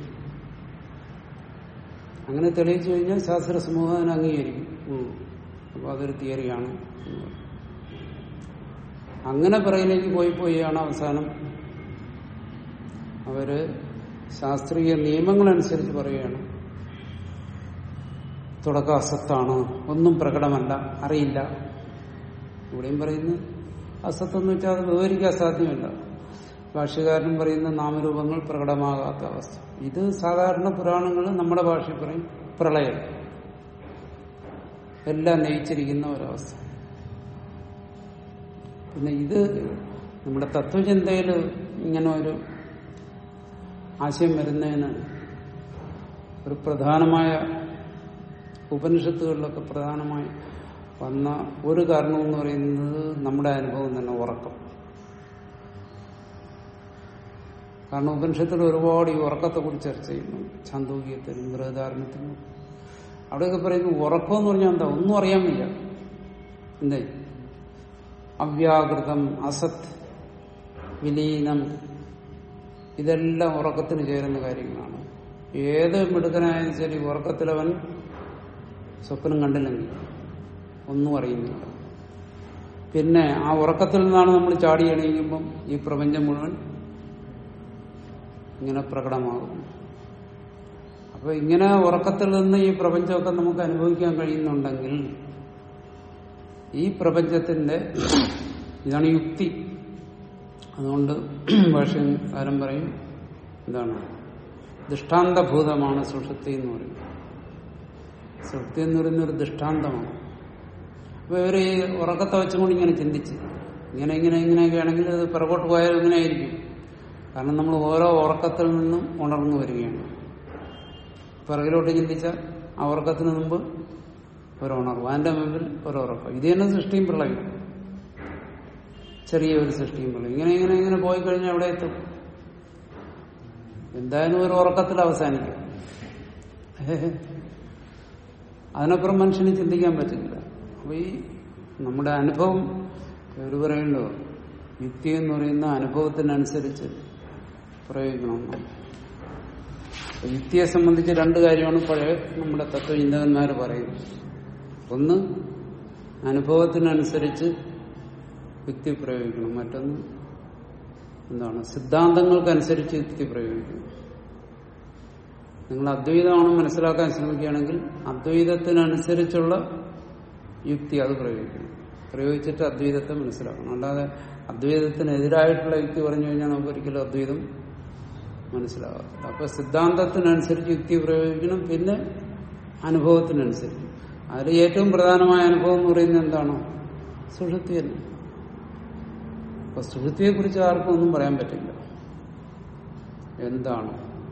അങ്ങനെ തെളിയിച്ചു കഴിഞ്ഞാൽ ശാസ്ത്ര സമൂഹം അതിനെ അംഗീകരിക്കും ഉം. അപ്പൊ അതൊരു തിയറിയാണ് എന്ന് പറയും. അങ്ങനെ പിറകിലേക്ക് പോയി പോയാണ് അവസാനം അവര് ശാസ്ത്രീയ നിയമങ്ങളനുസരിച്ച് പറയുകയാണ് തുടക്കം അസത്താണ് ഒന്നും പ്രകടമല്ല അറിയില്ല ഇവിടെയും പറയുന്നു അസത്തെന്ന് വെച്ചാൽ അത് വിവരിക്കാൻ സാധ്യമല്ല ഭാഷ്യകാരനും പറയുന്ന നാമരൂപങ്ങൾ പ്രകടമാകാത്ത അവസ്ഥ ഇത് സാധാരണ പുരാണങ്ങൾ നമ്മുടെ ഭാഷയിൽ പറയും പ്രളയം എല്ലാം നയിച്ചിരിക്കുന്ന ഒരവസ്ഥ പിന്നെ ഇത് നമ്മുടെ തത്വചിന്തയിൽ ഇങ്ങനെ ഒരു ആശയം വരുന്നതിന് ഒരു പ്രധാനമായ ഉപനിഷത്തുകളിലൊക്കെ പ്രധാനമായി വന്ന ഒരു കാരണം എന്ന് പറയുന്നത് നമ്മുടെ അനുഭവം തന്നെ ഉറക്കം കാരണം ഉപനിഷത്തിൽ ഒരുപാട് ഈ ഉറക്കത്തെ കുറിച്ച് ചർച്ച ചെയ്യുന്നു ചാന്തോക്യത്തിനും ബൃഹധാരണത്തിനും അവിടെയൊക്കെ പറയുന്നു ഉറക്കം എന്ന് പറഞ്ഞാൽ എന്താ ഒന്നും അറിയാൻ വയ്യ എന്തേ അവ്യാകൃതം അസത് വിലീനം ഇതെല്ലാം ഉറക്കത്തിന് ചേരുന്ന കാര്യങ്ങളാണ് ഏത് മിടുക്കനായാലും ശരി ഉറക്കത്തിലവൻ സ്വപ്നം കണ്ടില്ലെങ്കിൽ ഒന്നും അറിയുന്നില്ല പിന്നെ ആ ഉറക്കത്തിൽ നിന്നാണ് നമ്മൾ ചാടി എണീക്കുമ്പം ഈ പ്രപഞ്ചം മുഴുവൻ ഇങ്ങനെ പ്രകടമാകും അപ്പൊ ഇങ്ങനെ ഉറക്കത്തിൽ നിന്ന് ഈ പ്രപഞ്ചമൊക്കെ നമുക്ക് അനുഭവിക്കാൻ കഴിയുന്നുണ്ടെങ്കിൽ ഈ പ്രപഞ്ചത്തിന്റെ ഇതാണ് യുക്തി അതുകൊണ്ട് ഭാഷകാരൻ പറയും എന്താണ് ദൃഷ്ടാന്തഭൂതമാണ് സുഷുപ്തി എന്ന് പറയും സുഷുപ്തി എന്ന് പറയുന്ന ഒരു ദൃഷ്ടാന്തമാണ് അപ്പൊ ഇവര് ഈ ഉറക്കത്തെ വെച്ചുകൊണ്ട് ഇങ്ങനെ ചിന്തിച്ച് ഇങ്ങനെ ഇങ്ങനെ ഇങ്ങനെയൊക്കെ ആണെങ്കിൽ അത് പിറകോട്ട് പോയാൽ ഇങ്ങനെ ആയിരിക്കും കാരണം നമ്മൾ ഓരോ ഉറക്കത്തിൽ നിന്നും ഉണർന്നു വരികയാണ് പിറകിലോട്ട് ചിന്തിച്ചാൽ ആ ഉറക്കത്തിന് മുമ്പ് ഒരു ഉണർവ് അതിന്റെ മുമ്പിൽ ഒരു ഉറക്കം ഇത് തന്നെ സൃഷ്ടിയും പ്രളയും ചെറിയ ഒരു സൃഷ്ടിയും പ്രളയം ഇങ്ങനെ ഇങ്ങനെ ഇങ്ങനെ പോയി കഴിഞ്ഞാൽ എവിടെ എത്തും എന്തായാലും ഒരു ഉറക്കത്തിൽ അവസാനിക്കും അതിനപ്പുറം മനുഷ്യന് ചിന്തിക്കാൻ പറ്റില്ല അപ്പൊ ഈ നമ്മുടെ അനുഭവം ഒരു പറയുന്നോ യുക്തി എന്ന് പറയുന്ന അനുഭവത്തിനനുസരിച്ച് പ്രയോഗിക്കണം യുക്തിയെ സംബന്ധിച്ച് രണ്ട് കാര്യമാണ് പഴയ നമ്മുടെ തത്വചിന്തകന്മാർ പറയുന്നത് ഒന്ന് അനുഭവത്തിനനുസരിച്ച് യുക്തി പ്രയോഗിക്കണം മറ്റൊന്ന് എന്താണ് സിദ്ധാന്തങ്ങൾക്കനുസരിച്ച് യുക്തി പ്രയോഗിക്കണം നിങ്ങൾ അദ്വൈതമാണ് മനസ്സിലാക്കാൻ ശ്രമിക്കുകയാണെങ്കിൽ അദ്വൈതത്തിനനുസരിച്ചുള്ള യുക്തി അത് പ്രയോഗിക്കണം പ്രയോഗിച്ചിട്ട് അദ്വൈതത്തെ മനസ്സിലാക്കണം അല്ലാതെ അദ്വൈതത്തിനെതിരായിട്ടുള്ള യുക്തി പറഞ്ഞു കഴിഞ്ഞാൽ നമുക്ക് ഒരിക്കലും അദ്വൈതം മനസ്സിലാകത്തില്ല അപ്പൊ സിദ്ധാന്തത്തിനനുസരിച്ച് യുക്തി പ്രയോഗിക്കണം പിന്നെ അനുഭവത്തിനനുസരിച്ച് അതിൽ ഏറ്റവും പ്രധാനമായ അനുഭവം എന്ന് പറയുന്നത് എന്താണ് സുഷുപ്തി തന്നെ അപ്പൊ സുഷുപ്തിയെ കുറിച്ച് ആർക്കും ഒന്നും പറയാൻ പറ്റില്ല എന്താണ്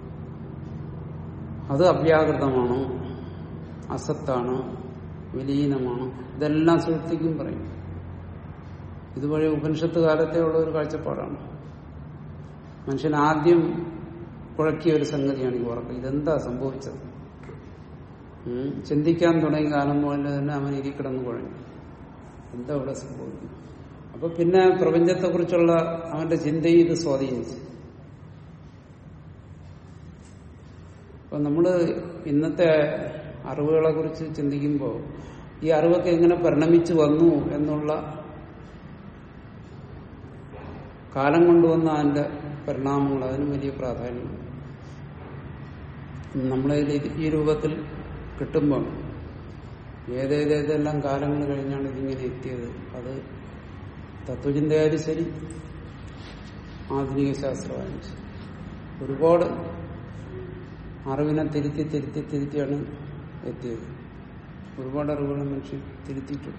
അത് അവ്യാകൃതമാണോ അസത്താണോ വിലീനമാണോ ഇതെല്ലാം സുഹൃത്തിക്കും പറയും ഇതുവഴി ഉപനിഷത്ത് കാലത്തെ ഉള്ള ഒരു കാഴ്ചപ്പാടാണ് മനുഷ്യൻ ആദ്യം കുഴക്കിയ ഒരു സംഗതിയാണ് ഈ ഉറക്കം ഇതെന്താ സംഭവിച്ചത് ഉം. ചിന്തിക്കാൻ തുടങ്ങിയ കാലം മുതൽ തന്നെ അവൻ ഇരി കിടന്നു കുഴഞ്ഞു എന്താ ഇവിടെ സംഭവിക്കും അപ്പൊ പിന്നെ പ്രപഞ്ചത്തെക്കുറിച്ചുള്ള അവന്റെ ചിന്തയും ഇത് സ്വാധീനിച്ചു അപ്പൊ നമ്മള് ഇന്നത്തെ അറിവുകളെ കുറിച്ച് ചിന്തിക്കുമ്പോൾ ഈ അറിവൊക്കെ എങ്ങനെ പരിണമിച്ചു വന്നു എന്നുള്ള കാലം കൊണ്ടുവന്ന അതിന്റെ പരിണാമങ്ങൾ അതിന് വലിയ പ്രാധാന്യമുണ്ട് നമ്മളെ ഇത് ഈ രൂപത്തിൽ കിട്ടുമ്പോൾ ഏതേതേതെല്ലാം കാലങ്ങൾ കഴിഞ്ഞാണ് ഇതിങ്ങനെ എത്തിയത് അത് തത്വചിന്തയായാലും ശരി ആധുനിക ശാസ്ത്രമായാലും ശരി ഒരുപാട് അറിവിനെ തിരുത്തി തിരുത്തി തിരുത്തിയാണ് എത്തിയത് ഒരുപാട് അറിവുകൾ മനുഷ്യൻ തിരുത്തിയിട്ടുണ്ട്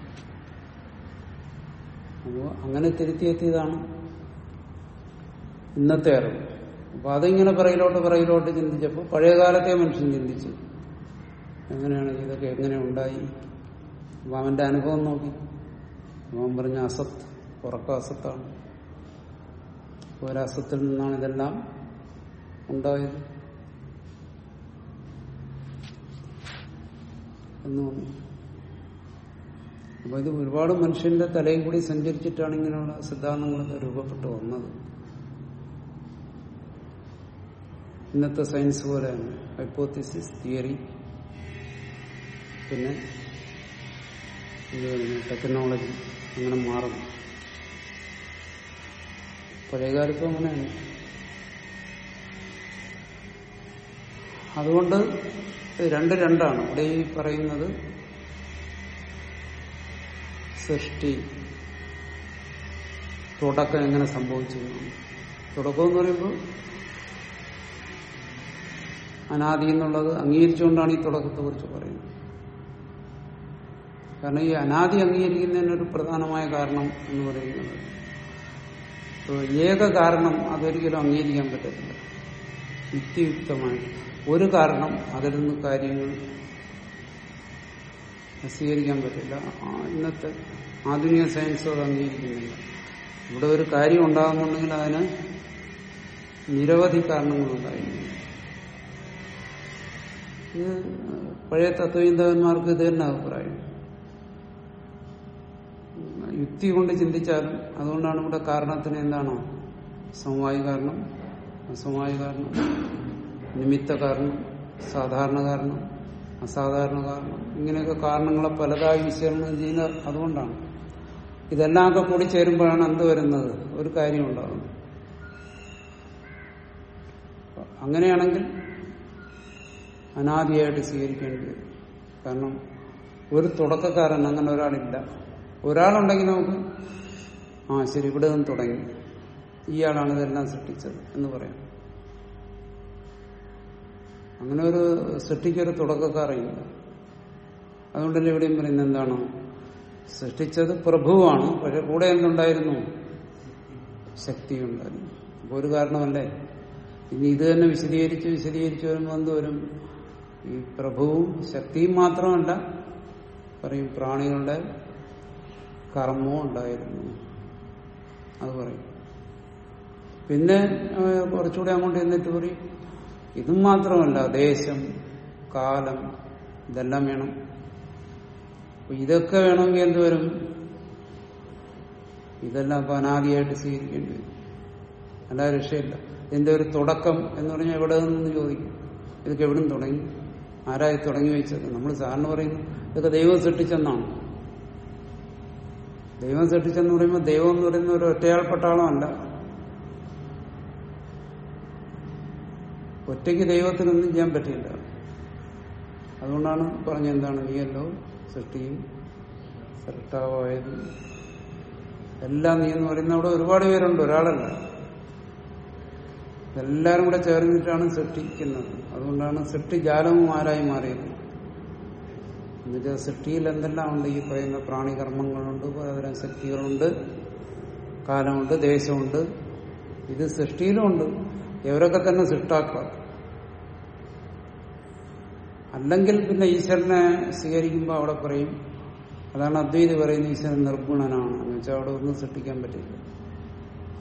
അപ്പോൾ അങ്ങനെ തിരുത്തി എത്തിയതാണ് ഇന്നത്തെ അറിവ് അപ്പൊ അതിങ്ങനെ പറയിലോട്ട് പറയിലോട്ട് ചിന്തിച്ചപ്പോൾ പഴയ കാലത്തെ മനുഷ്യൻ ചിന്തിച്ചു എങ്ങനെയാണ് ഇതൊക്കെ എങ്ങനെ ഉണ്ടായി അപ്പൊ അവന്റെ അനുഭവം നോക്കി അവൻ പറഞ്ഞ അസത്ത് ഉറക്ക അസത്താണ് ഒരസത്തിൽ നിന്നാണ് ഇതെല്ലാം ഉണ്ടായത് എന്ന് തോന്നുന്നു അപ്പൊ ഇത് ഒരുപാട് മനുഷ്യന്റെ തലയിൽ കൂടി സഞ്ചരിച്ചിട്ടാണ് ഇങ്ങനെയുള്ള സിദ്ധാന്തങ്ങളൊക്കെ രൂപപ്പെട്ടു വന്നത് ഇന്നത്തെ സയൻസ് പോലെയാണ് ഹൈപ്പോത്തിസിസ് തിയറി പിന്നെ ടെക്നോളജി അങ്ങനെ മാറുന്നു പഴയകാലത്തും അങ്ങനെയാണ് അതുകൊണ്ട് രണ്ട് രണ്ടാണ് ഇവിടെ ഈ പറയുന്നത് സൃഷ്ടി തുടക്കം എങ്ങനെ സംഭവിച്ചു എന്നാണ്. തുടക്കം എന്ന് പറയുമ്പോൾ അനാദി എന്നുള്ളത് അംഗീകരിച്ചുകൊണ്ടാണ് ഈ തുടക്കത്തെ കുറിച്ച് പറയുന്നത് കാരണം ഈ അനാദി അംഗീകരിക്കുന്നതിനൊരു പ്രധാനമായ കാരണം എന്ന് പറയുന്നത് ഇപ്പൊ ഏക കാരണം അതൊരിക്കലും അംഗീകരിക്കാൻ പറ്റത്തില്ല യുക്തിയുക്തമായി ഒരു കാരണം അതിൽ നിന്ന് കാര്യങ്ങൾ സ്വീകരിക്കാൻ പറ്റില്ല ആ, ഇന്നത്തെ ആധുനിക സയൻസ് അത് അംഗീകരിക്കുന്നില്ല ഇവിടെ ഒരു കാര്യം ഉണ്ടാകുന്നുണ്ടെങ്കിൽ അതിന് നിരവധി കാരണങ്ങളുണ്ടായിരുന്നു ഇത് പഴയ തത്വചിന്തകന്മാർക്ക് ഇത് തന്നെ അഭിപ്രായം യുക്തി കൊണ്ട് ചിന്തിച്ചാലും അതുകൊണ്ടാണ് ഇവിടെ കാരണത്തിന് എന്താണോ സമവായ കാരണം അസമവായ കാരണം നിമിത്ത കാരണം സാധാരണ കാരണം അസാധാരണ കാരണം ഇങ്ങനെയൊക്കെ കാരണങ്ങളെ പലതായി വിശകലനം ചെയ്യുന്നത് അതുകൊണ്ടാണ് ഇതെല്ലാം ഒക്കെ കൂടി ചേരുമ്പോഴാണ് എന്ത് വരുന്നത് ഒരു കാര്യം ഉണ്ടാകുന്നത് അങ്ങനെയാണെങ്കിൽ അനാദിയായിട്ട് സ്വീകരിക്കേണ്ടി വരും കാരണം ഒരു തുടക്കക്കാരൻ അങ്ങനെ ഒരാളില്ല ഒരാളുണ്ടെങ്കിൽ നമുക്ക് ആ ശരി ഇവിടെ നിന്ന് തുടങ്ങി ഇയാളാണ് ഇതെല്ലാം സൃഷ്ടിച്ചത് എന്ന് പറയാം അങ്ങനെ ഒരു സൃഷ്ടിക്കൊരു തുടക്കക്കാറില്ല അതുകൊണ്ടല്ലേ ഇവിടെയും പറയുന്നത് എന്താണ് സൃഷ്ടിച്ചത് പ്രഭുവാണ് പക്ഷെ കൂടെ എന്തുണ്ടായിരുന്നു ശക്തിയുണ്ടായിരുന്നു അപ്പൊ ഒരു കാരണമല്ലേ ഇനി ഇത് തന്നെ വിശദീകരിച്ച് വിശദീകരിച്ച് വരുമ്പോൾ എന്ത് വരും ഈ പ്രഭുവും ശക്തിയും മാത്രമല്ല പറയും പ്രാണികളുടെ കർമ്മവും ഉണ്ടായിരുന്നു അത് പറയും പിന്നെ ആ, കുറച്ചുകൂടെ അങ്ങോട്ട് എന്നിട്ട് പറയും ഇതും മാത്രമല്ല ദേശം കാലം ഇതെല്ലാം വേണം അപ്പൊ ഇതൊക്കെ വേണമെങ്കിൽ എന്ത് വരും ഇതെല്ലാം ഇപ്പൊ അനാദിയായിട്ട് സ്വീകരിക്കേണ്ടി വരും അല്ല രക്ഷയില്ല ഇതിന്റെ ഒരു തുടക്കം എന്ന് പറഞ്ഞാൽ എവിടെ നിന്ന് ചോദിക്കും ഇതൊക്കെ എവിടെ നിന്ന് തുടങ്ങി ആരായി തുടങ്ങി വെച്ചത് നമ്മൾ സാറിന് പറയുന്നു ഇതൊക്കെ ദൈവം സൃഷ്ടിച്ചെന്നാണ് ദൈവം സൃഷ്ടിച്ചെന്ന് പറയുമ്പോൾ ദൈവം എന്ന് പറയുന്ന ഒരു ഒറ്റയാൾപ്പെട്ടാളമല്ല ഒറ്റയ്ക്ക് ദൈവത്തിനൊന്നും ചെയ്യാൻ പറ്റില്ല അതുകൊണ്ടാണ് പറഞ്ഞ എന്താണ് നീയല്ലോ സൃഷ്ടിയും സൃഷ്ടാവായതും എല്ലാം നീ എന്ന് പറയുന്ന അവിടെ ഒരുപാട് പേരുണ്ട് ഒരാളല്ല എല്ലാരും കൂടെ ചേർന്നിട്ടാണ് സൃഷ്ടിക്കുന്നത് അതുകൊണ്ടാണ് സൃഷ്ടിജാലവും ആരായി മാറിയത് എന്നുവെച്ചാൽ സൃഷ്ടിയിൽ എന്തെല്ലാം ഉണ്ട് ഈ പറയുന്ന പ്രാണികർമ്മങ്ങളുണ്ട് പലതരം ശക്തികളുണ്ട് കാലമുണ്ട് ദേശമുണ്ട് ഇത് സൃഷ്ടിയിലുമുണ്ട് ഇവരൊക്കെ തന്നെ സൃഷ്ടാക്കൾ അല്ലെങ്കിൽ പിന്നെ ഈശ്വരനെ സ്വീകരിക്കുമ്പോൾ അവിടെ പറയും അതാണ് അദ്വൈതി പറയുന്ന ഈശ്വരൻ നിർഗുണനാണ് എന്ന് വെച്ചാൽ അവിടെ ഒന്നും സൃഷ്ടിക്കാൻ പറ്റില്ല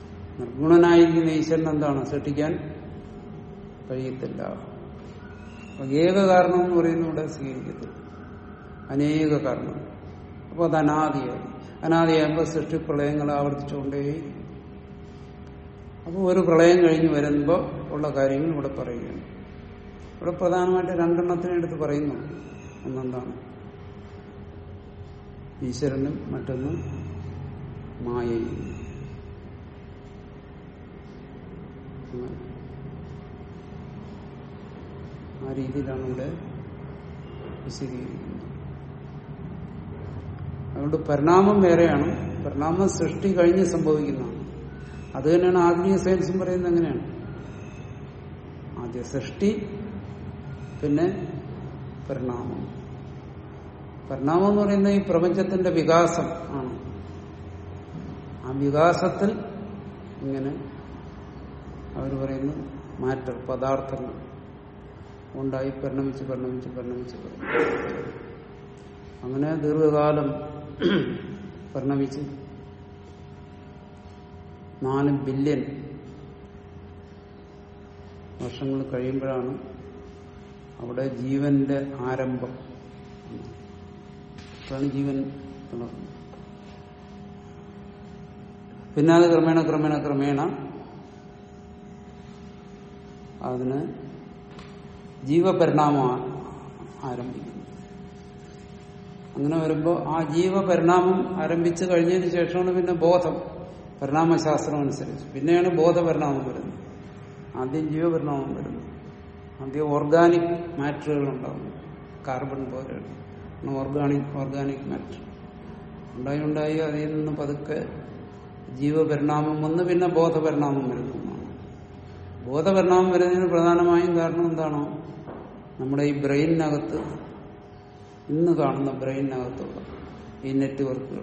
നിർഗുണനായിരിക്കുന്ന ഈശ്വരൻ എന്താണ് സൃഷ്ടിക്കാൻ കഴിയത്തില്ല അപ്പൊ ഏക കാരണം എന്ന് പറയുന്നത് ഇവിടെ സ്വീകരിക്കത്തില്ല അനേക കാരണം അപ്പൊ അത് അനാദിയായി അനാദിയാകുമ്പോൾ സൃഷ്ടിപ്രളയങ്ങൾ ആവർത്തിച്ചുകൊണ്ടേ അപ്പോൾ ഒരു പ്രളയം കഴിഞ്ഞ് വരുമ്പോൾ ഉള്ള കാര്യങ്ങൾ ഇവിടെ പറയുകയാണ് ഇവിടെ പ്രധാനമായിട്ട് രണ്ടെണ്ണത്തിനെ എടുത്ത് പറയുന്നുണ്ട് ഒന്നെന്താണ് ഈശ്വരനും മറ്റൊന്ന് മായയും അങ്ങനെ. ആ രീതിയിലാണ് ഇവിടെ വിശദീകരിക്കുന്നത് അതുകൊണ്ട് പരിണാമം വേറെയാണ് പരിണാമം സൃഷ്ടി കഴിഞ്ഞ് സംഭവിക്കുന്നതാണ് അത് തന്നെയാണ് ആധുനിക സയൻസും പറയുന്നത് എങ്ങനെയാണ് ആദ്യ സൃഷ്ടി പിന്നെ പരിണാമം പരിണാമം എന്ന് പറയുന്നത് ഈ പ്രപഞ്ചത്തിന്റെ വികാസം ആണ് ആ വികാസത്തിൽ ഇങ്ങനെ അവർ പറയുന്നു മാറ്റർ പദാർത്ഥങ്ങൾ ഉണ്ടായി പരിണമിച്ച് പരിണമിച്ച് പരിണമിച്ച് പരിണമിച്ച് അങ്ങനെ ദീർഘകാലം പരിണമിച്ച് നാല് ബില്യൺ വർഷങ്ങൾ കഴിയുമ്പോഴാണ് അവിടെ ജീവന്റെ ആരംഭം അതാണ് ജീവൻ തുടങ്ങുന്നത് പിന്നെ അത് ക്രമേണ ക്രമേണ ക്രമേണ അതിന് ജീവപരിണാമം ആരംഭിക്കുന്നു അങ്ങനെ വരുമ്പോൾ ആ ജീവപരിണാമം ആരംഭിച്ചു കഴിഞ്ഞതിന് ശേഷമാണ് പിന്നെ ബോധം പരിണാമശാസ്ത്രം അനുസരിച്ച് പിന്നെയാണ് ബോധപരിണാമം വരുന്നത് ആദ്യം ജീവപരിണാമം വരുന്നു ആദ്യം ഓർഗാനിക് മാറ്ററുകൾ ഉണ്ടാകുന്നു കാർബൺ പോലെയാണ് ഓർഗാനിക് ഓർഗാനിക് മാറ്റർ ഉണ്ടായി ഉണ്ടായി അതിൽ നിന്ന് പതുക്കെ ജീവപരിണാമം വന്ന് പിന്നെ ബോധപരിണാമം വരുന്നു എന്നാണ്. ബോധപരിണാമം വരുന്നതിന് പ്രധാനമായും കാരണം എന്താണോ നമ്മുടെ ഈ ബ്രെയിനകത്ത് ഇന്ന് കാണുന്ന ബ്രെയിനകത്തുള്ള ഈ നെറ്റ്വർക്കുകൾ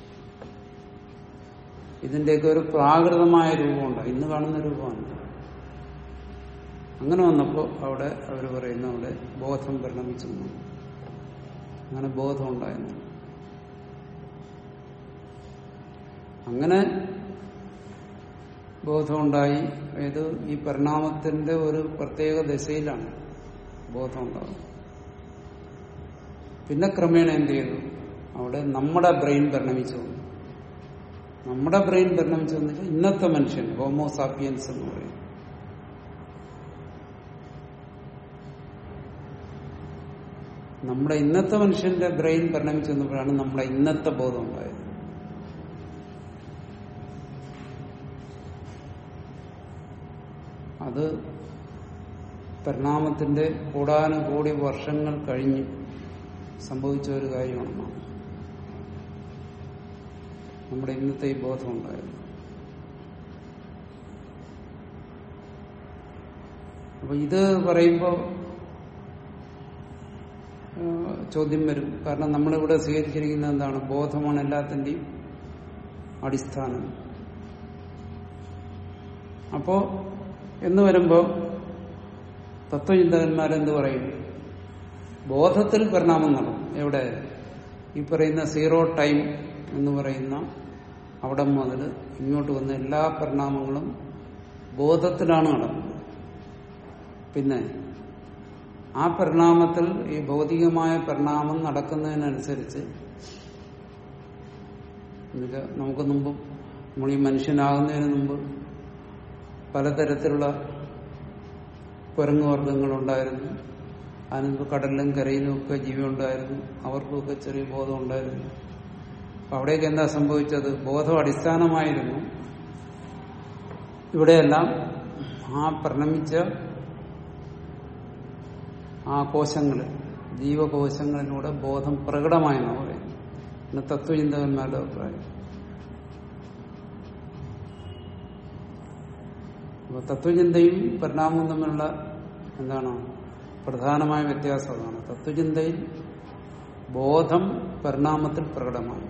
ഇതിന്റെയൊക്കെ ഒരു പ്രാകൃതമായ രൂപമുണ്ട് ഇന്ന് കാണുന്ന രൂപമാണ് അങ്ങനെ വന്നപ്പോൾ അവിടെ അവർ പറയുന്ന അവിടെ ബോധം പരിണമിച്ചു എന്നാണ്. അങ്ങനെ ബോധം ഉണ്ടായിരുന്നു അങ്ങനെ ബോധമുണ്ടായി ഇത് ഈ പരിണാമത്തിന്റെ ഒരു പ്രത്യേക ദശയിലാണ് ബോധം ഉണ്ടാകുന്നത് പിന്നെ ക്രമേണ എന്ത് ചെയ്തു അവിടെ നമ്മുടെ ബ്രെയിൻ പരിണമിച്ചു വന്നു നമ്മുടെ ബ്രെയിൻ പരിണമിച്ചു വന്നിട്ട് ഇന്നത്തെ മനുഷ്യൻ ഹോമോസാപ്പിയൻസ് എന്ന് പറയും നമ്മുടെ ഇന്നത്തെ മനുഷ്യന്റെ ബ്രെയിൻ പരിണമിച്ചു വന്നപ്പോഴാണ് നമ്മുടെ ഇന്നത്തെ ബോധം ഉണ്ടായത് അത് പരിണാമത്തിന്റെ കൂടാനുകൂടി വർഷങ്ങൾ കഴിഞ്ഞ് സംഭവിച്ച ഒരു കാര്യമാണ് നമ്മുടെ ഇന്നത്തെ ഈ ബോധം ഉണ്ടായത് അപ്പൊ ഇത് പറയുമ്പോൾ ചോദ്യം വരും കാരണം നമ്മളിവിടെ സ്വീകരിച്ചിരിക്കുന്നത് എന്താണ് ബോധമാണ് എല്ലാത്തിന്റെയും അടിസ്ഥാനം അപ്പോ എന്ന് വരുമ്പോ തത്വചിന്തകന്മാരെന്ത് പറയും ബോധത്തിൽ പരിണാമം നടക്കും എവിടെ ഈ പറയുന്ന സീറോ ടൈം എന്ന് പറയുന്ന അവിടെ മുതൽ ഇങ്ങോട്ട് വന്ന എല്ലാ പരിണാമങ്ങളും ബോധത്തിലാണ് നടക്കുന്നത് പിന്നെ ആ പരിണാമത്തിൽ ഈ ഭൗതികമായ പരിണാമം നടക്കുന്നതിനനുസരിച്ച് എന്നുവെച്ചാൽ നമുക്ക് മുമ്പ് നമ്മൾ ഈ മനുഷ്യനാകുന്നതിന് മുമ്പ് പലതരത്തിലുള്ള കുരങ്ങുവർഗങ്ങളുണ്ടായിരുന്നു അതിനുമ്പ് കടലിലും കരയിലും ഒക്കെ ജീവി ഉണ്ടായിരുന്നു അവർക്കൊക്കെ ചെറിയ ബോധം ഉണ്ടായിരുന്നു അപ്പൊ അവിടെയൊക്കെ എന്താ സംഭവിച്ചത് ബോധം അടിസ്ഥാനമായിരുന്നു ഇവിടെയെല്ലാം ആ പരിണമിച്ച ആ കോശങ്ങളിൽ ജീവകോശങ്ങളിലൂടെ ബോധം പ്രകടമായെന്നാണ് പറയുന്നത് പിന്നെ തത്വചിന്തകന്മാരുടെ അഭിപ്രായം അപ്പൊ തത്വചിന്തയും പരിണാമവും തമ്മിലുള്ള എന്താണ് പ്രധാനമായ വ്യത്യാസം അതാണ് തത്വചിന്തയിൽ ബോധം പരിണാമത്തിൽ പ്രകടമാണ്